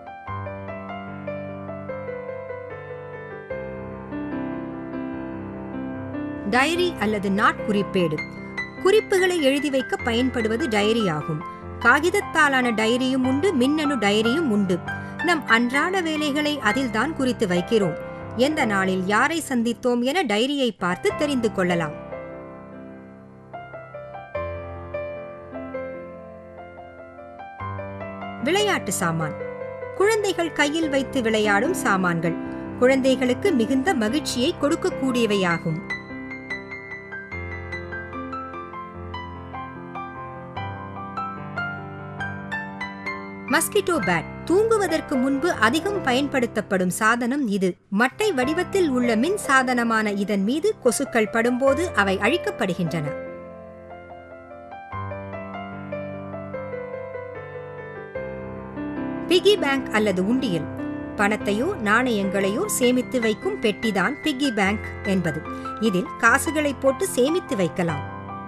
டைரி அல்லது நாட்குறிப்பேடு குறிப்புகளை எழுதி வைக்க பயன்படுவது டைரி ஆகும் காகிதத்தாலான டைரியும் உண்டு மின்னணு டைரியும் உண்டு நம் அன்றாட வேலைகளை அதில்தான் குறித்து வைக்கிறோம் எந்த நாளில் யாரை சந்தித்தோம் என டைரியை பார்த்து தெரிந்து கொள்ளலாம் விளையாட்டு சாமான் குழந்தைகள் கையில் வைத்து விளையாடும் சாமான்கள் குழந்தைகளுக்கு மிகுந்த மகிழ்ச்சியை கொடுக்கக்கூடியவையாகும் மஸ்கிட்டோ பேட் தூங்குவதற்கு முன்பு அதிகம் பயன்படுத்தப்படும் சாதனம் இது மட்டை வடிவத்தில் உள்ள மின் சாதனமான இதன் மீது கொசுக்கள் படும்போது அவை அழிக்கப்படுகின்றன பிகி பேங்க் அல்லது உண்டியல் பணத்தையோ நாணயங்களையோ சேமித்து வைக்கும் பெட்டிதான் பிக்கி பேங்க் என்பது இதில் காசுகளை போட்டு சேமித்து வைக்கலாம்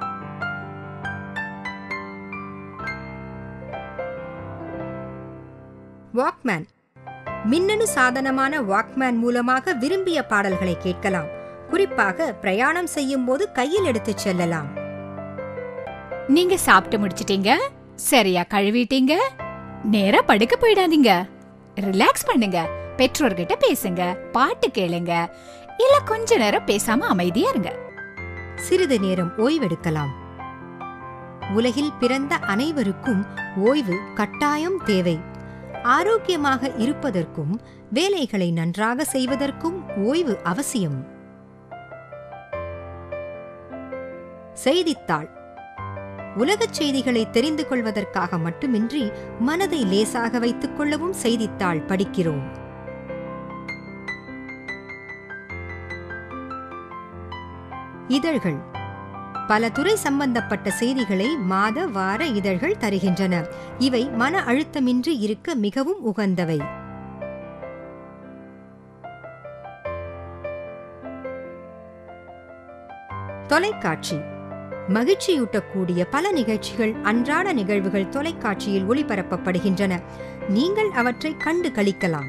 வாக்மேன் மின்னணு சாதனமான வாக்மேன் மூலமாக விரும்பிய பாடல்களை கேட்கலாம் குறிப்பாக பிரயாணம் செய்யும் போது கையில் எடுத்துச் செல்லலாம் நீங்க சாப்பிட்டு முடிச்சிட்டீங்க சரியா கழுவிட்டீங்க நேரா படுக்க போயிடாதீங்க ரிலாக்ஸ் பண்ணுங்க பெற்றோர்கிட்ட பேசுங்க பாட்டு கேளுங்க இல்ல கொஞ்ச நேரம் பேசாம அமைதியா இருங்க சிறிது நேரம் ஓய்வெடுக்கலாம் உலகில் பிறந்த அனைவருக்கும் ஓய்வு கட்டாயம் தேவை ஆரோக்கியமாக இருப்பதற்கும் வேலைகளை நன்றாக செய்வதற்கும் ஓய்வு அவசியம் செய்தித்தாள் உலகச் செய்திகளை தெரிந்து கொள்வதற்காக மட்டுமின்றி மனதை லேசாக வைத்துக் கொள்ளவும் செய்தித்தாள் படிக்கிறோம் இதழ்கள் பல துறை சம்பந்தப்பட்ட செய்திகளை மாத வார இதழ்கள் தருகின்றன இவை மன அழுத்தமின்றி இருக்க மிகவும் உகந்தவை தொலைக்காட்சி மகிழ்ச்சியூட்டக்கூடிய பல நிகழ்ச்சிகள் அன்றாட நிகழ்வுகள் தொலைக்காட்சியில் ஒளிபரப்பப்படுகின்றன நீங்கள் அவற்றை கண்டு களிக்கலாம்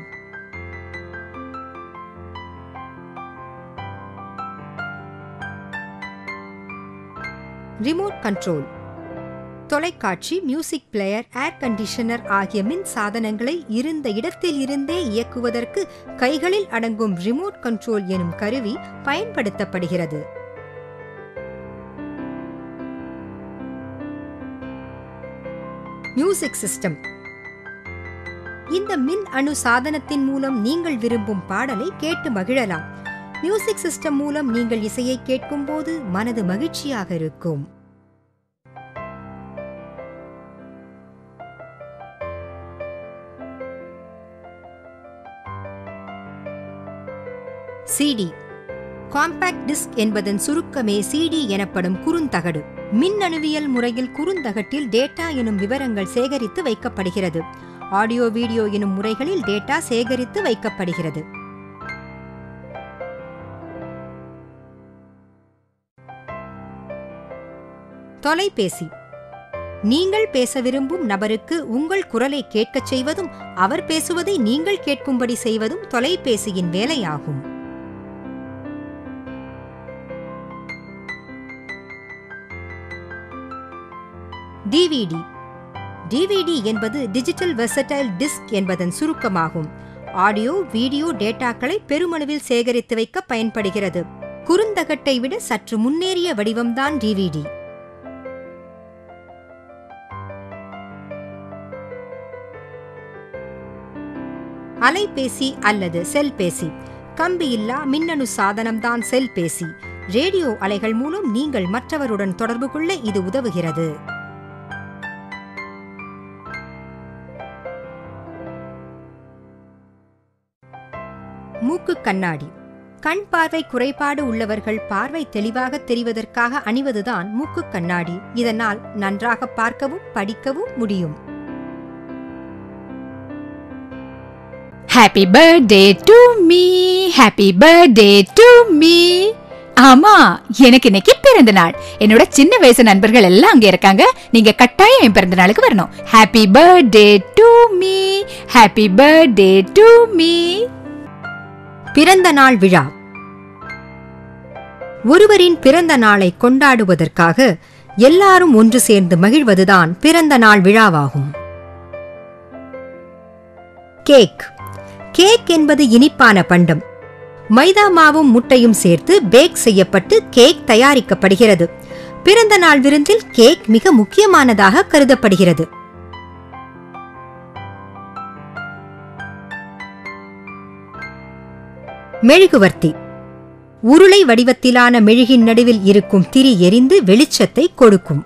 ரிமோட் கண்ட்ரோல் தொலைக்காட்சி மியூசிக் பிளேயர் ஏர் கண்டிஷனர் ஆகிய மின் சாதனங்களை இருந்த இடத்தில் இருந்தே இயக்குவதற்கு கைகளில் அடங்கும் ரிமோட் கண்ட்ரோல் எனும் கருவி பயன்படுத்தப்படுகிறது மியூசிக் சிஸ்டம் இந்த மின் அணு சாதனத்தின் மூலம் நீங்கள் விரும்பும் பாடலை கேட்டு மகிழலாம் மியூசிக் சிஸ்டம் மூலம் நீங்கள் இசையை கேட்கும்போது மனது மகிழ்ச்சியாக இருக்கும் சிடி காம்பாக்ட் டிஸ்க் என்பதன் சுருக்கமே சிடி எனப்படும் குறுந்தகடு மின்னணுவியல் முறையில் குறுந்தகட்டில் டேட்டா எனும் விவரங்கள் சேகரித்து வைக்கப்படுகிறது ஆடியோ வீடியோ எனும் முறைகளில் டேட்டா சேகரித்து வைக்கப்படுகிறது தொலைபேசி நீங்கள் பேச விரும்பும் நபருக்கு உங்கள் குரலை கேட்கச் செய்வதும் அவர் பேசுவதை நீங்கள் கேட்கும்படி செய்வதும் தொலைபேசியின் வேலையாகும் டிவிடி டிவிடி என்பது டிஜிட்டல் வெர்சடைல் டிஸ்க் என்பதன் சுருக்கமாகும் ஆடியோ வீடியோ டேட்டாக்களை பெருமளவில் சேகரித்து வைக்க பயன்படுகிறது குறுந்தகட்டை விட சற்று முன்னேறிய வடிவம்தான் டிவிடி அலைபேசி அல்லது செல்பேசி கம்பியில்லா மின்னணு சாதனம்தான் செல்பேசி ரேடியோ அலைகள் மூலம் நீங்கள் மற்றவருடன் தொடர்பு கொள்ள இது உதவுகிறது மூக்கு கண்ணாடி கண் பார்வை குறைபாடு உள்ளவர்கள் பார்வை தெளிவாக தெரிவதற்காக அணிவதுதான் மூக்கு கண்ணாடி இதனால் நன்றாக பார்க்கவும் படிக்கவும் முடியும் happy birthday to me happy birthday to me ஆமா எனக்கு இன்னைக்கு பிறந்த நாள் என்னோட சின்ன வயசு நண்பர்கள் எல்லாம் அங்க இருக்காங்க நீங்க கட்டாயம் என் பிறந்த நாளுக்கு வரணும் happy birthday to me happy birthday to me பிறந்த நாள் விழா ஒருவரின் பிறந்த நாளை கொண்டாடுவதற்காக எல்லாரும் ஒன்று சேர்ந்து மகிழ்வதுதான் பிறந்த நாள் விழாவாகும் கேக் கேக் என்பது இனிப்பான பண்டம் மைதா மாவும் முட்டையும் சேர்த்து பேக் செய்யப்பட்டு கேக் தயாரிக்கப்படுகிறது பிறந்த நாள் விருந்தில் கேக் மிக முக்கியமானதாக கருதப்படுகிறது மெழுகுவர்த்தி உருளை வடிவத்திலான மெழுகின் நடுவில் இருக்கும் திரி எரிந்து வெளிச்சத்தை கொடுக்கும்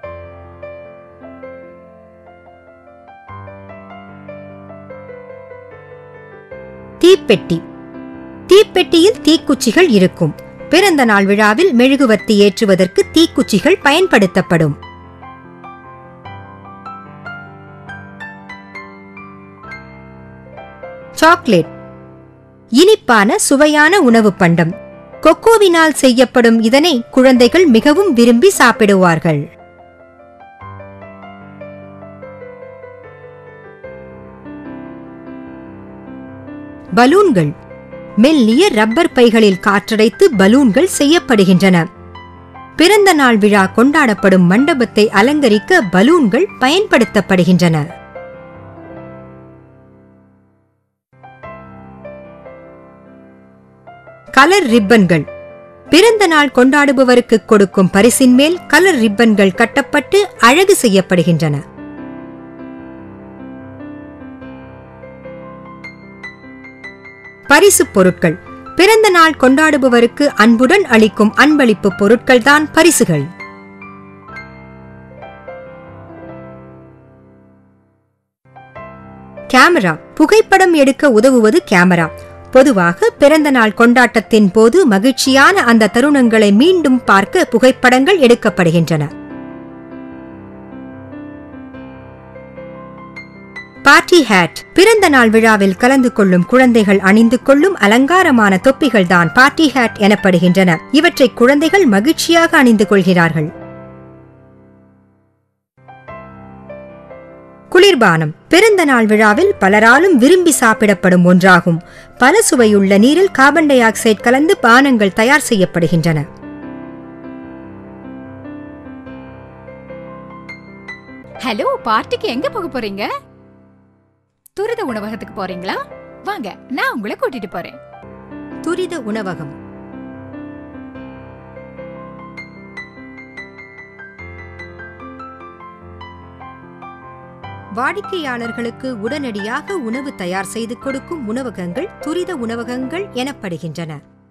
தீப்பெட்டி தீப்பெட்டியில் தீக்குச்சிகள் இருக்கும் பிறந்த நாள் விழாவில் மெழுகுவர்த்தி ஏற்றுவதற்கு தீக்குச்சிகள் பயன்படுத்தப்படும் சாக்லேட் இனிப்பான சுவையான உணவு பண்டம் கொக்கோவினால் செய்யப்படும் இதனை குழந்தைகள் மிகவும் விரும்பி சாப்பிடுவார்கள் பலூன்கள் மெல்லிய ரப்பர் பைகளில் காற்றடைத்து பலூன்கள் செய்யப்படுகின்றன பிறந்த நாள் விழா கொண்டாடப்படும் மண்டபத்தை அலங்கரிக்க பலூன்கள் பயன்படுத்தப்படுகின்றன கலர் ரிப்பன்கள் பிறந்த நாள் கொண்டாடுபவருக்கு கொடுக்கும் பரிசின் மேல் கலர் ரிப்பன்கள் கட்டப்பட்டு அழகு செய்யப்படுகின்றன பரிசுப் பொருட்கள் பிறந்த நாள் கொண்டாடுபவருக்கு அன்புடன் அளிக்கும் அன்பளிப்பு பொருட்கள்தான் பரிசுகள் கேமரா புகைப்படம் எடுக்க உதவுவது கேமரா பொதுவாக பிறந்த நாள் கொண்டாட்டத்தின் போது மகிழ்ச்சியான அந்த தருணங்களை மீண்டும் பார்க்க புகைப்படங்கள் எடுக்கப்படுகின்றன பார்ட்டி ஹேட் பிறந்த நாள் விழாவில் கலந்து கொள்ளும் குழந்தைகள் அணிந்து கொள்ளும் அலங்காரமான தொப்பிகள் தான் பார்ட்டி ஹேட் எனப்படுகின்றன இவற்றை குழந்தைகள் மகிழ்ச்சியாக அணிந்து கொள்கிறார்கள் குளிர்பானம் பிறந்த நாள் விழாவில் பலராலும் விரும்பி சாப்பிடப்படும் ஒன்றாகும் பல சுவையுள்ள நீரில் கார்பன் டை ஆக்சைடு கலந்து பானங்கள் தயார் செய்யப்படுகின்றன ஹலோ பார்ட்டிக்கு எங்க போக போறீங்க துரித உணவகத்துக்கு போறீங்களா வாங்க நான் உங்களை கூட்டிட்டு போறேன் துரித உணவகம் வாடிக்கையாளர்களுக்கு உடனடியாக உணவு தயார் செய்து கொடுக்கும் உணவகங்கள் துரித உணவகங்கள் எனப்படுகின்றன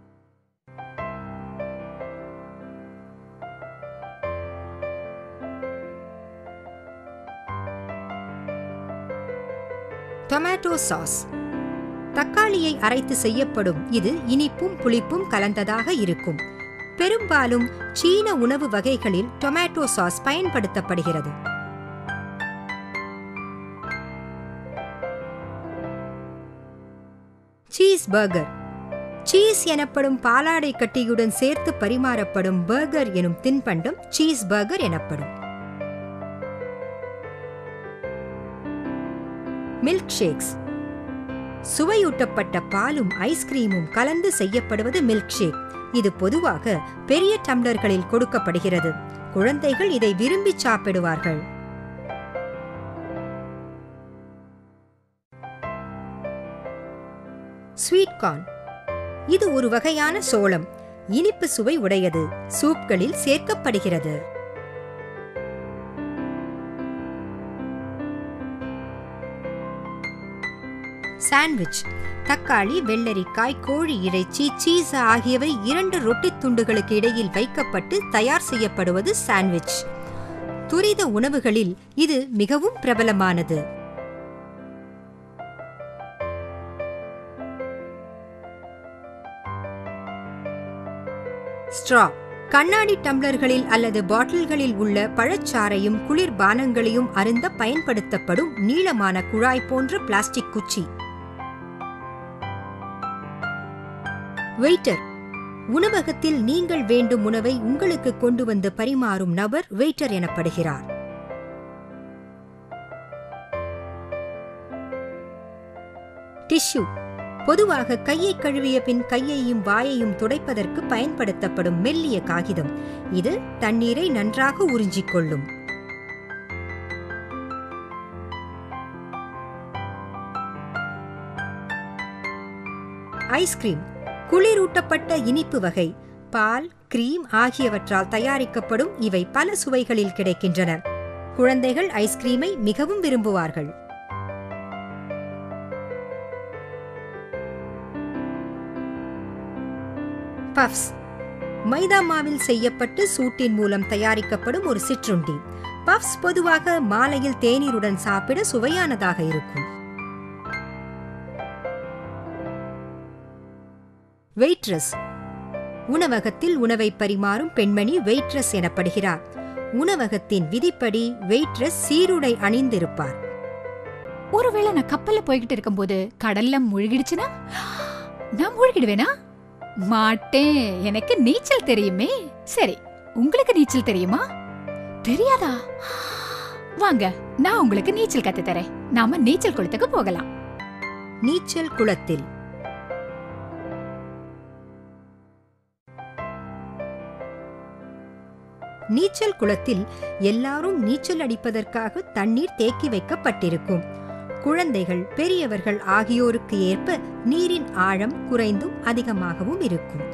டொமேட்டோ சாஸ் தக்காளியை அரைத்து செய்யப்படும் இது இனிப்பும் புளிப்பும் கலந்ததாக இருக்கும் பெரும்பாலும் சீன உணவு வகைகளில் டொமேட்டோ சாஸ் பயன்படுத்தப்படுகிறது சீஸ் பர்கர் சீஸ் எனப்படும் பாலாடை கட்டியுடன் சேர்த்து பரிமாறப்படும் பர்கர் எனும் தின்பண்டம் சீஸ் பர்கர் எனப்படும் மில்க் ஷேக்ஸ் சுவையூட்டப்பட்ட பாலும் ஐஸ்கிரீமும் கலந்து செய்யப்படுவது மில்க் ஷேக் இது பொதுவாக பெரிய டம்ளர்களில் கொடுக்கப்படுகிறது குழந்தைகள் இதை விரும்பி சாப்பிடுவார்கள் ஸ்வீட் கார்ன் இது ஒரு வகையான சோளம் இனிப்பு சுவை உடையது சூப்களில் சேர்க்கப்படுகிறது சாண்ட்விச் தக்காளி வெள்ளரிக்காய் கோழி இறைச்சி சீஸ் ஆகியவை இரண்டு ரொட்டி துண்டுகளுக்கு இடையில் வைக்கப்பட்டு தயார் செய்யப்படுவது சாண்ட்விச் துரித உணவுகளில் இது மிகவும் பிரபலமானது ஸ்ட்ரா கண்ணாடி டம்ளர்களில் அல்லது பாட்டில்களில் உள்ள பழச்சாறையும் குளிர்பானங்களையும் அருந்த பயன்படுத்தப்படும் நீளமான குழாய் போன்ற பிளாஸ்டிக் குச்சி வெயிட்டர் உணவகத்தில் நீங்கள் வேண்டும் உணவை உங்களுக்கு கொண்டு வந்து பரிமாறும் நபர் வெயிட்டர் எனப்படுகிறார் டிஷ்யூ பொதுவாக கையை கழுவிய பின் கையையும் வாயையும் துடைப்பதற்கு பயன்படுத்தப்படும் மெல்லிய காகிதம் இது தண்ணீரை நன்றாக உறிஞ்சிக் கொள்ளும் ஐஸ்கிரீம் குளிரூட்டப்பட்ட இனிப்பு வகை பால் கிரீம் ஆகியவற்றால் தயாரிக்கப்படும் இவை பல சுவைகளில் கிடைக்கின்றன குழந்தைகள் ஐஸ்கிரீமை மிகவும் விரும்புவார்கள் பஃப்ஸ் மைதா மாவில் செய்யப்பட்டு சூட்டின் மூலம் தயாரிக்கப்படும் ஒரு சிற்றுண்டி பஃப்ஸ் பொதுவாக மாலையில் தேநீருடன் சாப்பிட சுவையானதாக இருக்கும் வெயிட்ரஸ் உணவகத்தில் உணவை பரிமாறும் பெண்மணி வெயிட்ரஸ் எனப்படுகிறார் உணவகத்தின் விதிப்படி வெயிட்ரஸ் சீருடை அணிந்திருப்பார் ஒருவேளை நான் கப்பல்ல போய்கிட்டு இருக்கும்போது கடல்ல முழுகிடுச்சுன்னா நான் முழுகிடுவேனா மாட்டேன் எனக்கு நீச்சல் தெரியுமே சரி உங்களுக்கு நீச்சல் தெரியுமா தெரியாதா வாங்க நான் உங்களுக்கு நீச்சல் கத்து தரேன் நாம நீச்சல் குளத்துக்கு போகலாம் நீச்சல் குளத்தில் நீச்சல் குளத்தில் எல்லாரும் நீச்சல் அடிப்பதற்காக தண்ணீர் தேக்கி வைக்கப்பட்டிருக்கும் குழந்தைகள் பெரியவர்கள் ஆகியோருக்கு ஏற்ப நீரின் ஆழம் குறைந்தும் அதிகமாகவும் இருக்கும்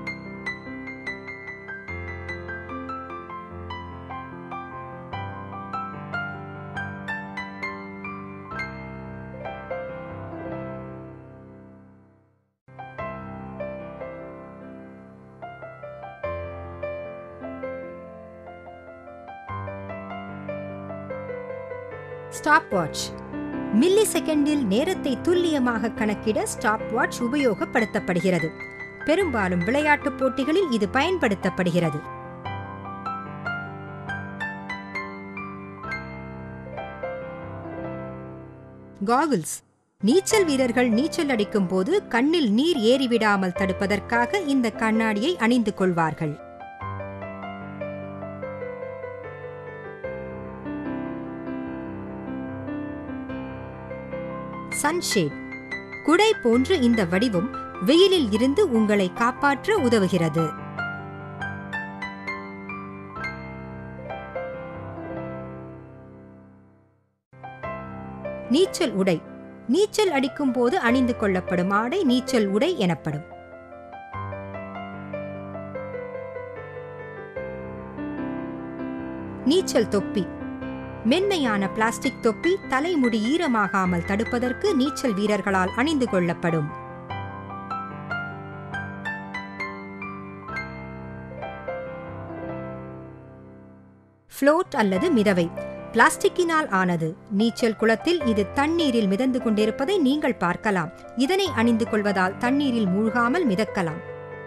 ஸ்டாப் வாட்ச் மில்லி செகண்டில் நேரத்தை துல்லியமாக கணக்கிட ஸ்டாப் வாட்ச் உபயோகப்படுத்தப்படுகிறது பெரும்பாலும் விளையாட்டுப் போட்டிகளில் இது பயன்படுத்தப்படுகிறது காகுல்ஸ் நீச்சல் வீரர்கள் நீச்சல் அடிக்கும் போது கண்ணில் நீர் ஏறிவிடாமல் தடுப்பதற்காக இந்த கண்ணாடியை அணிந்து கொள்வார்கள் சன்ஷேட் குடை போன்ற இந்த வடிவம் வெயிலில் இருந்து உங்களை காப்பாற்ற உதவுகிறது நீச்சல் உடை நீச்சல் அடிக்கும் போது அணிந்து கொள்ளப்படும் ஆடை நீச்சல் உடை எனப்படும் நீச்சல் தொப்பி மென்மையான பிளாஸ்டிக் தொப்பி தலைமுடி ஈரமாகாமல் தடுப்பதற்கு நீச்சல் வீரர்களால் அணிந்து கொள்ளப்படும் ஃப்ளோட் அல்லது மிதவை பிளாஸ்டிக்கினால் ஆனது நீச்சல் குளத்தில் இது தண்ணீரில் மிதந்து கொண்டிருப்பதை நீங்கள் பார்க்கலாம் இதனை அணிந்து கொள்வதால் தண்ணீரில் மூழ்காமல் மிதக்கலாம்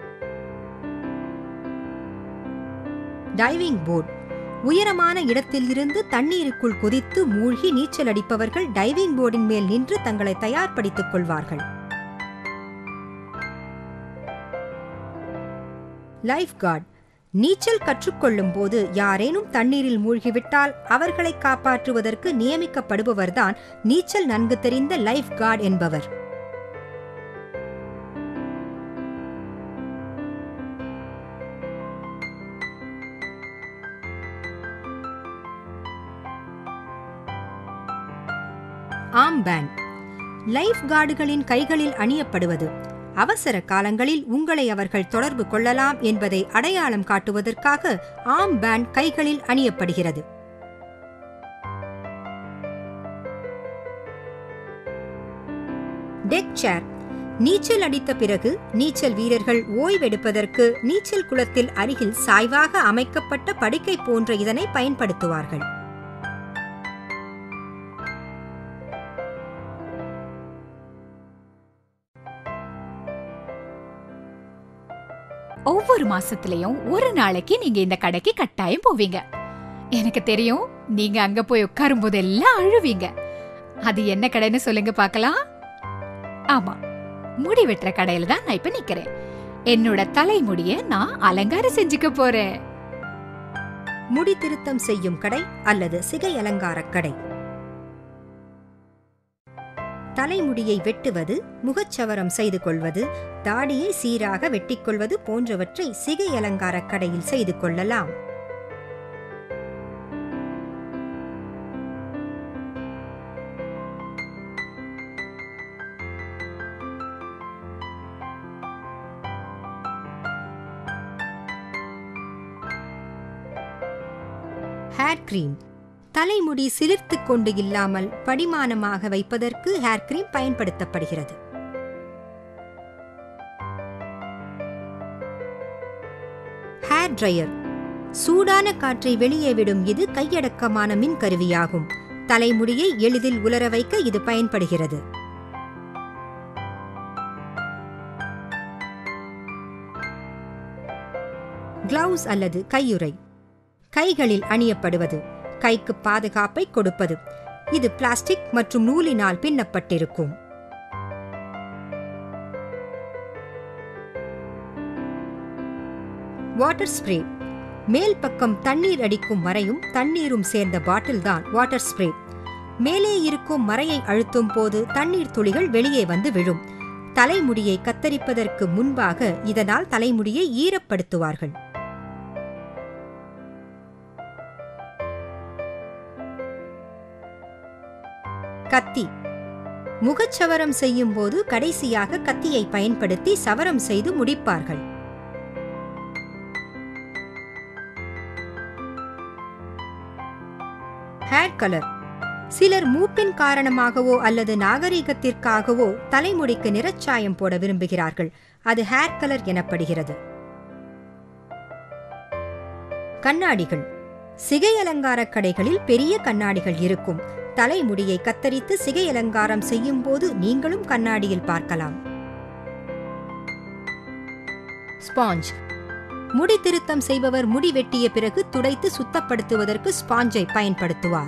டைவிங் போர்ட் உயரமான இடத்தில் இருந்து தண்ணீருக்குள் குதித்து மூழ்கி நீச்சல் அடிப்பவர்கள் டைவிங் போர்டின் மேல் நின்று தங்களை தயார்படுத்திக் கொள்வார்கள் லைஃப் கார்டு நீச்சல் கற்றுக்கொள்ளும் போது யாரேனும் தண்ணீரில் மூழ்கிவிட்டால் அவர்களை காப்பாற்றுவதற்கு நியமிக்கப்படுபவர்தான் நீச்சல் நன்கு தெரிந்த லைஃப் கார்டு என்பவர் ஆம் பேண்ட் லைஃப் கார்டுகளின் கைகளில் அணியப்படுவது அவசர காலங்களில் உங்களை அவர்கள் தொடர்பு கொள்ளலாம் என்பதை அடையாளம் காட்டுவதற்காக ஆம் பேண்ட் கைகளில் அணியப்படுகிறது டெக் சேர் நீச்சல் அடித்த பிறகு நீச்சல் வீரர்கள் ஓய்வெடுப்பதற்கு நீச்சல் குளத்தில் அருகில் சாய்வாக அமைக்கப்பட்ட படுக்கை போன்ற இதனை பயன்படுத்துவார்கள் ஒவ்வொரு மாசத்துலயும் ஒரு நாளைக்கு நீங்க இந்த கடைக்கு கட்டாயம் போவீங்க எனக்கு தெரியும் நீங்க அங்க போய் உட்காரும் போதெல்லாம் அழுவீங்க அது என்ன கடைன்னு சொல்லுங்க பார்க்கலாம் ஆமா முடி வெட்டுற கடையில தான் நான் இப்ப நிக்கிறேன் என்னோட தலைமுடிய நான் அலங்காரம் செஞ்சுக்க போறேன் முடி திருத்தம் செய்யும் கடை அல்லது சிகை அலங்காரக் கடை தலைமுடியை வெட்டுவது முகச்சவரம் செய்து கொள்வது தாடியை சீராக வெட்டிக்கொள்வது போன்றவற்றை சிகை அலங்காரக் கடையில் செய்து கொள்ளலாம் ஹேர் கிரீம் தலைமுடி சிலிர்த்துக் கொண்டு இல்லாமல் படிமானமாக வைப்பதற்கு ஹேர் கிரீம் பயன்படுத்தப்படுகிறது ஹேர் ட்ரையர் சூடான காற்றை வெளியே விடும் இது கையடக்கமான மின் கருவியாகும் தலைமுடியை எளிதில் உலர வைக்க இது பயன்படுகிறது கிளவுஸ் அல்லது கையுறை கைகளில் அணியப்படுவது கைக்கு பாதுகாப்பை கொடுப்பது இது பிளாஸ்டிக் மற்றும் நூலினால் பின்னப்பட்டிருக்கும் வாட்டர் ஸ்ப்ரே மேல் பக்கம் தண்ணீர் அடிக்கும் மறையும் தண்ணீரும் சேர்ந்த பாட்டில் தான் வாட்டர் ஸ்ப்ரே மேலே இருக்கும் மறையை அழுத்தும் போது தண்ணீர் துளிகள் வெளியே வந்து விழும் தலைமுடியை கத்தரிப்பதற்கு முன்பாக இதனால் தலைமுடியை ஈரப்படுத்துவார்கள் கத்தி முகச்சவரம் செய்யும் போது கடைசியாக கத்தியை பயன்படுத்தி சவரம் செய்து முடிப்பார்கள் ஹேர் கலர் சிலர் மூப்பின் காரணமாகவோ அல்லது நாகரீகத்திற்காகவோ தலைமுடிக்கு நிறச்சாயம் போட விரும்புகிறார்கள் அது ஹேர் கலர் எனப்படுகிறது கண்ணாடிகள் சிகை அலங்கார கடைகளில் பெரிய கண்ணாடிகள் இருக்கும் தலைமுடியை கத்தரித்து சிகை அலங்காரம் செய்யும் போது நீங்களும் கண்ணாடியில் பார்க்கலாம் ஸ்பாஞ்ச் முடி திருத்தம் செய்பவர் முடி வெட்டிய பிறகு துடைத்து சுத்தப்படுத்துவதற்கு ஸ்பாஞ்சை பயன்படுத்துவார்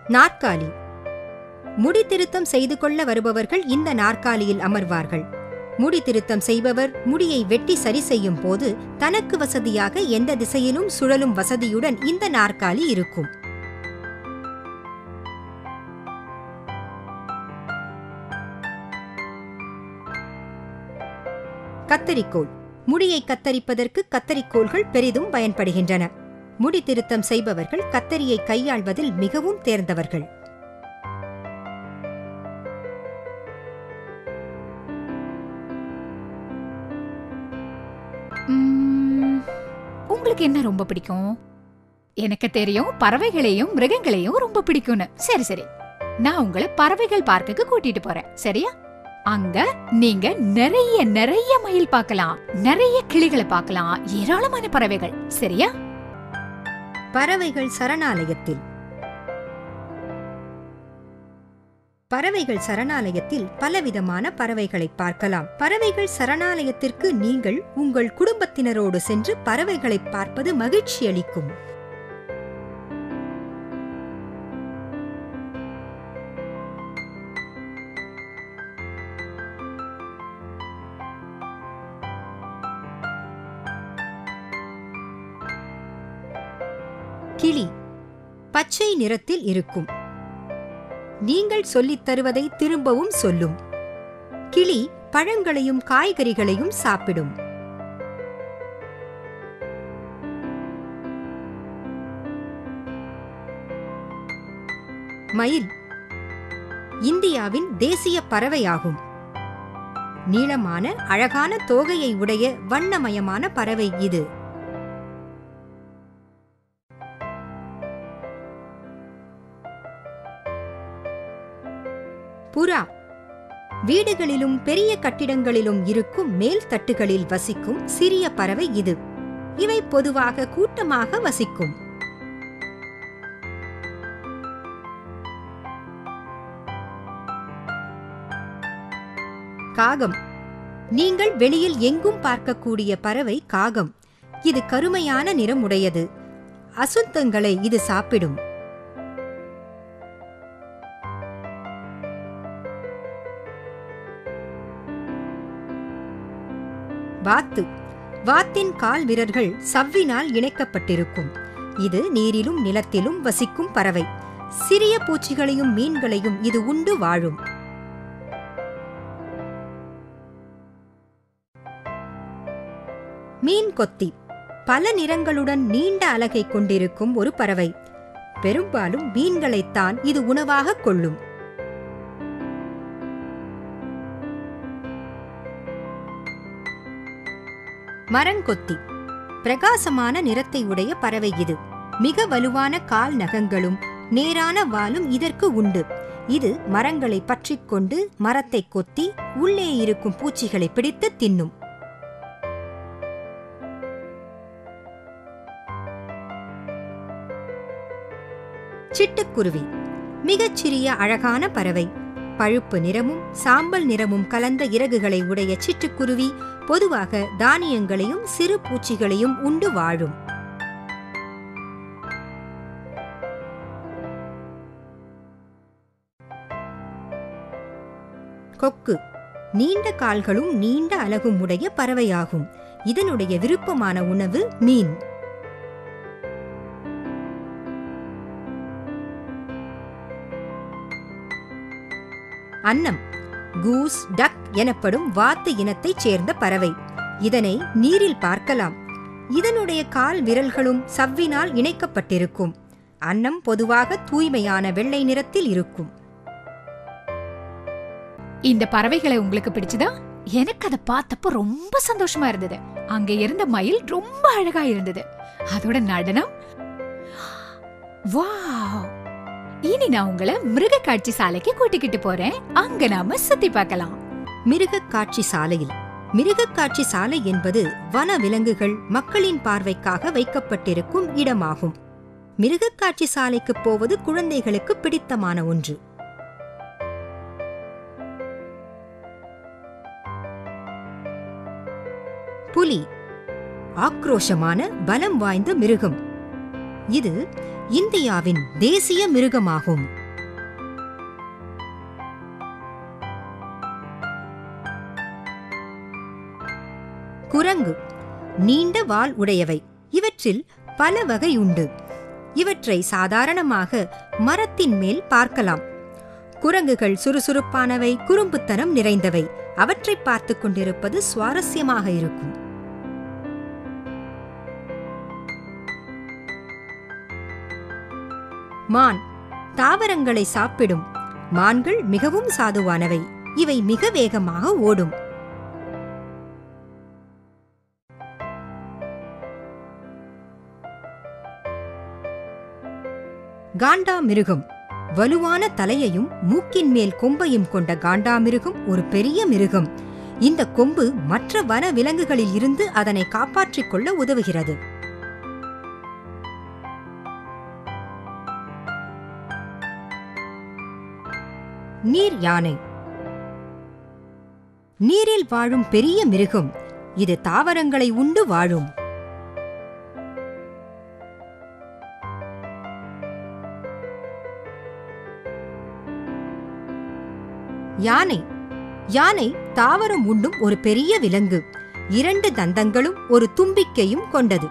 நாற்காலி முடி திருத்தம் செய்து கொள்ள வருபவர்கள் இந்த நாற்காலியில் அமர்வார்கள் முடி திருத்தம் செய்பவர் முடியை வெட்டி சரி செய்யும் போது தனக்கு வசதியாக எந்த திசையிலும் சுழலும் வசதியுடன் இந்த நாற்காலி இருக்கும் கத்தரிக்கோல் முடியை கத்தரிப்பதற்கு கத்தரிக்கோல்கள் பெரிதும் பயன்படுகின்றன முடி திருத்தம் செய்பவர்கள் கத்தரியை கையாள்வதில் மிகவும் தேர்ந்தவர்கள் ம், உங்களுக்கு என்ன ரொம்ப பிடிக்கும் எனக்கு தெரியும் பறவைகளையும் மிருகங்களையும் ரொம்ப பிடிக்கும்னு சரி சரி நான் உங்களை பறவைகள் பார்க்குக்கு கூட்டிட்டு போறேன் சரியா அங்க நீங்க நிறைய நிறைய மயில் பார்க்கலாம் நிறைய கிளிகளை பார்க்கலாம் ஏராளமான பறவைகள் சரியா பறவைகள் சரணாலயத்தில் பறவைகள் சரணாலயத்தில் பலவிதமான பறவைகளை பார்க்கலாம் பறவைகள் சரணாலயத்திற்கு நீங்கள் உங்கள் குடும்பத்தினரோடு சென்று பறவைகளை பார்ப்பது மகிழ்ச்சி அளிக்கும் கிளி பச்சை நிறத்தில் இருக்கும் நீங்கள் சொல்லித் தருவதை திரும்பவும் சொல்லும் கிளி பழங்களையும் காய்கறிகளையும் சாப்பிடும் மயில் இந்தியாவின் தேசிய பறவையாகும் நீளமான அழகான தோகையை உடைய வண்ணமயமான பறவை இது புறா வீடுகளிலும் பெரிய கட்டிடங்களிலும் இருக்கும் மேல் தட்டுகளில் வசிக்கும் சிறிய பறவை இது இவை பொதுவாக கூட்டமாக வசிக்கும் காகம் நீங்கள் வெளியில் எங்கும் பார்க்கக்கூடிய பறவை காகம் இது கருமையான நிறம் உடையது அசுத்தங்களை இது சாப்பிடும் வாத்து வாத்தின் கால் விரல்கள் சவ்வினால் இணைக்கப்பட்டிருக்கும் இது நீரிலும் நிலத்திலும் வசிக்கும் பறவை சிறிய பூச்சிகளையும் மீன்களையும் இது உண்டு வாழும் மீன் கொத்தி பல நிறங்களுடன் நீண்ட அலகை கொண்டிருக்கும் ஒரு பறவை பெரும்பாலும் மீன்களைத்தான் இது உணவாக கொள்ளும் மரங்கொத்தி பிரகாசமான நிறத்தை உடைய பறவை இது மிக வலுவான கால் நகங்களும் நேரான வாலும் இதற்கு உண்டு இது மரங்களை பற்றிக் கொண்டு மரத்தை கொத்தி உள்ளே இருக்கும் பூச்சிகளை பிடித்து தின்னும் சிட்டுக்குருவி மிகச் சிறிய அழகான பறவை பழுப்பு நிறமும் சாம்பல் நிறமும் கலந்த இறகுகளை உடைய சிட்டுக்குருவி பொதுவாக தானியங்களையும் சிறு பூச்சிகளையும் உண்டு வாழும் கொக்கு நீண்ட கால்களும் நீண்ட அலகும் உடைய பறவையாகும் இதனுடைய விருப்பமான உணவு மீன் அன்னம் கூஸ் டக் எனப்படும் வாத்து இனத்தைச் சேர்ந்த பறவை இதனை நீரில் பார்க்கலாம் இதனுடைய கால் விரல்களும் சவ்வினால் இணைக்கப்பட்டிருக்கும் அன்னம் பொதுவாக தூய்மையான வெள்ளை நிறத்தில் இருக்கும் இந்த பறவைகளை உங்களுக்கு பிடிச்சதா எனக்கு அதை பார்த்தப்ப ரொம்ப சந்தோஷமா இருந்தது அங்க இருந்த மயில் ரொம்ப அழகா இருந்தது அதோட நடனம் வாவ் இனி நான் உங்களை மிருக காட்சி சாலைக்கு கூட்டிக்கிட்டு போறேன் அங்க நாம சுத்தி பார்க்கலாம் மிருகக் காட்சி சாலையில் மிருகக் காட்சி சாலை என்பது வன விலங்குகள் மக்களின் பார்வைக்காக வைக்கப்பட்டிருக்கும் இடமாகும் மிருகக் காட்சி சாலைக்கு போவது குழந்தைகளுக்கு பிடித்தமான ஒன்று புலி ஆக்ரோஷமான பலம் வாய்ந்த மிருகம் இது இந்தியாவின் தேசிய மிருகமாகும் குரங்கு நீண்ட வால் உடையவை இவற்றில் பல வகை உண்டு இவற்றை சாதாரணமாக மரத்தின் மேல் பார்க்கலாம் குரங்குகள் சுறுசுறுப்பானவை குறும்புத்தனம் நிறைந்தவை அவற்றை பார்த்துக் கொண்டிருப்பது சுவாரஸ்யமாக இருக்கும் மான் தாவரங்களை சாப்பிடும் மான்கள் மிகவும் சாதுவானவை இவை மிக வேகமாக ஓடும் காண்டாமிருகம் வலுவான தலையையும் மூக்கின் மேல் கொம்பையும் கொண்ட காண்டாமிருகம் ஒரு பெரிய மிருகம் இந்த கொம்பு மற்ற வன விலங்குகளில் இருந்து அதனை காப்பாற்றிக் கொள்ள உதவுகிறது நீர் யானை நீரில் வாழும் பெரிய மிருகம் இது தாவரங்களை உண்டு வாழும் யானை யானை தாவரம் உண்ணும் ஒரு பெரிய விலங்கு இரண்டு தந்தங்களும் ஒரு தும்பிக்கையும் கொண்டது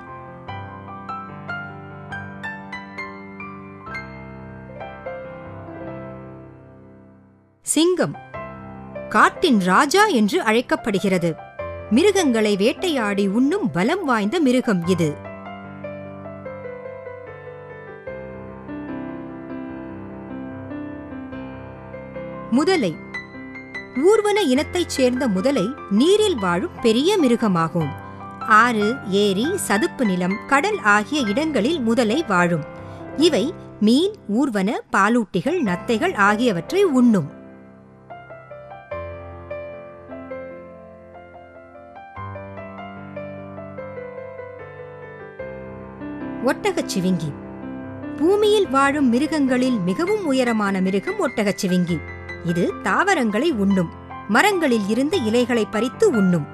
சிங்கம் காட்டின் ராஜா என்று அழைக்கப்படுகிறது மிருகங்களை வேட்டையாடி உண்ணும் பலம் வாய்ந்த மிருகம் இது முதலை ஊர்வன இனத்தைச் சேர்ந்த முதலை நீரில் வாழும் பெரிய மிருகமாகும் ஆறு ஏரி சதுப்பு நிலம் கடல் ஆகிய இடங்களில் முதலை வாழும் இவை மீன் ஊர்வன பாலூட்டிகள் நத்தைகள் ஆகியவற்றை உண்ணும் ஒட்டகச் சிவிங்கி பூமியில் வாழும் மிருகங்களில் மிகவும் உயரமான மிருகம் ஒட்டகச் சிவிங்கி இது தாவரங்களை உண்ணும் மரங்களில் இருந்து இலைகளை பறித்து உண்ணும்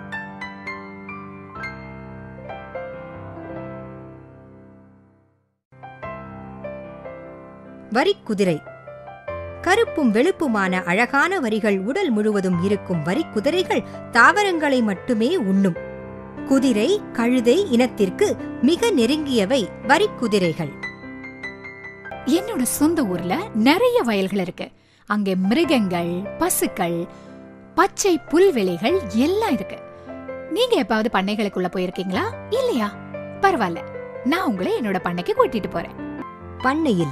வரிக்குதிரை கருப்பும் வெளுப்புமான அழகான வரிகள் உடல் முழுவதும் இருக்கும் வரிக்குதிரைகள் தாவரங்களை மட்டுமே உண்ணும் குதிரை கழுதை இனத்திற்கு மிக நெருங்கியவை வரிக்குதிரைகள் என்னோட சொந்த ஊர்ல நிறைய வயல்கள் இருக்கு அங்கே மிருகங்கள் பசுக்கள் பச்சை புல்வெளிகள் எல்லாம் இருக்கு நீங்க எப்பாவது பண்ணைகளுக்குள்ள போயிருக்கீங்களா இல்லையா பரவாயில்ல நான் உங்களை என்னோட பண்ணைக்கு கூட்டிட்டு போறேன் பண்ணையில்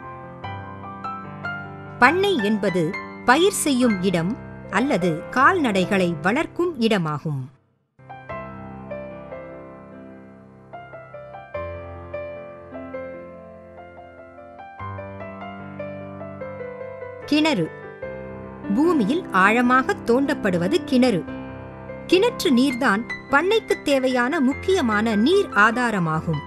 பண்ணை என்பது பயிர் செய்யும் இடம் அல்லது கால்நடைகளை வளர்க்கும் இடமாகும் கிணறு பூமியில் ஆழமாக தோண்டப்படுவது கிணறு கிணற்று நீர்தான் பண்ணைக்குத் தேவையான முக்கியமான நீர் ஆதாரமாகும்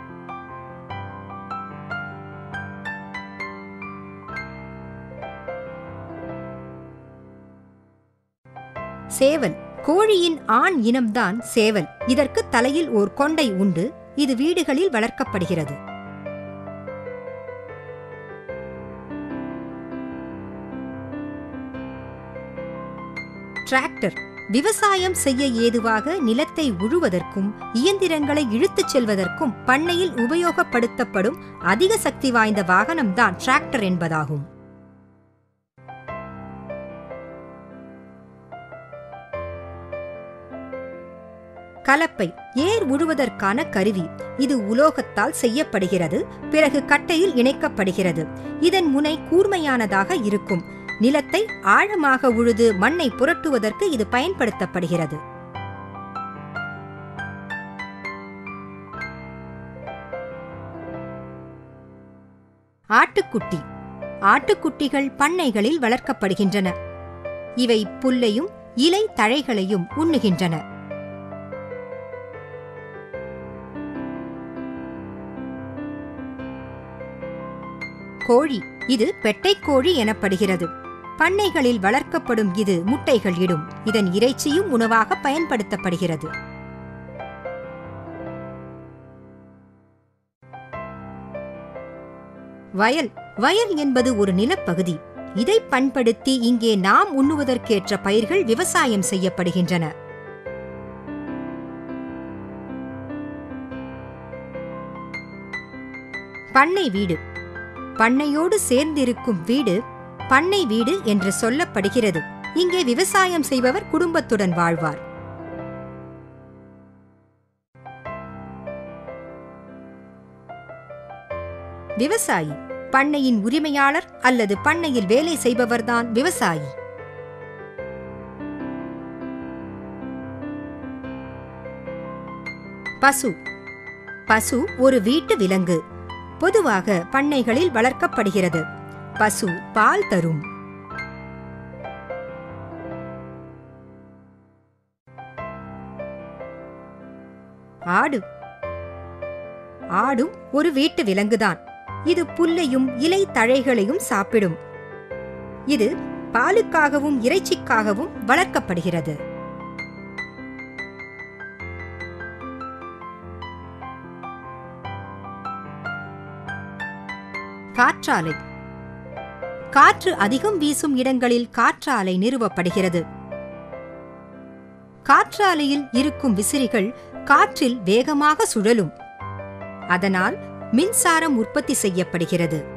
சேவல் கோழியின் ஆண் இனம்தான் சேவல் இதற்கு தலையில் ஓர் கொண்டை உண்டு இது வீடுகளில் வளர்க்கப்படுகிறது டிராக்டர் விவசாயம் செய்ய ஏதுவாக நிலத்தை உழுவதற்கும் இயந்திரங்களை இழுத்துச் செல்வதற்கும் பண்ணையில் உபயோகப்படுத்தப்படும் அதிக சக்தி வாய்ந்த வாகனம்தான் டிராக்டர் என்பதாகும் கலப்பை ஏர் உழுவதற்கான கருவி இது உலோகத்தால் செய்யப்படுகிறது பிறகு கட்டையில் இணைக்கப்படுகிறது இதன் முனை கூர்மையானதாக இருக்கும் நிலத்தை ஆழமாக உழுது மண்ணை புரட்டுவதற்கு இது பயன்படுத்தப்படுகிறது ஆட்டுக்குட்டி ஆட்டுக்குட்டிகள் பண்ணைகளில் வளர்க்கப்படுகின்றன இவை புல்லையும் இலை தழைகளையும் உண்ணுகின்றன கோழி இது பெட்டைக்கோழி எனப்படுகிறது பண்ணைகளில் வளர்க்கப்படும் இது முட்டைகள் இடும் இதன் இறைச்சியும் உணவாக பயன்படுத்தப்படுகிறது வயல் வயல் என்பது ஒரு நிலப்பகுதி இதை பண்படுத்தி இங்கே நாம் உண்ணுவதற்கேற்ற பயிர்கள் விவசாயம் செய்யப்படுகின்றன பண்ணை வீடு பண்ணையோடு சேர்ந்திருக்கும் வீடு பண்ணை வீடு என்று சொல்லப்படுகிறது இங்கே விவசாயம் செய்பவர் குடும்பத்துடன் வாழ்வார் விவசாயி பண்ணையின் உரிமையாளர் அல்லது பண்ணையில் வேலை செய்பவர்தான் விவசாயி பசு பசு ஒரு வீட்டு விலங்கு பொதுவாக பண்ணைகளில் வளர்க்கப்படுகிறது பசு பால் தரும் ஆடு ஆடும் ஒரு வீட்டு விலங்குதான் இது புல்லையும் இலை தழைகளையும் சாப்பிடும் இது பாலுக்காகவும் இறைச்சிக்காகவும் வளர்க்கப்படுகிறது காற்றாலை காற்று அதிகம் வீசும் இடங்களில் காற்றாலை நிறுவப்படுகிறது காற்றாலையில் இருக்கும் விசிறிகள் காற்றில் வேகமாக சுழலும் அதனால் மின்சாரம் உற்பத்தி செய்யப்படுகிறது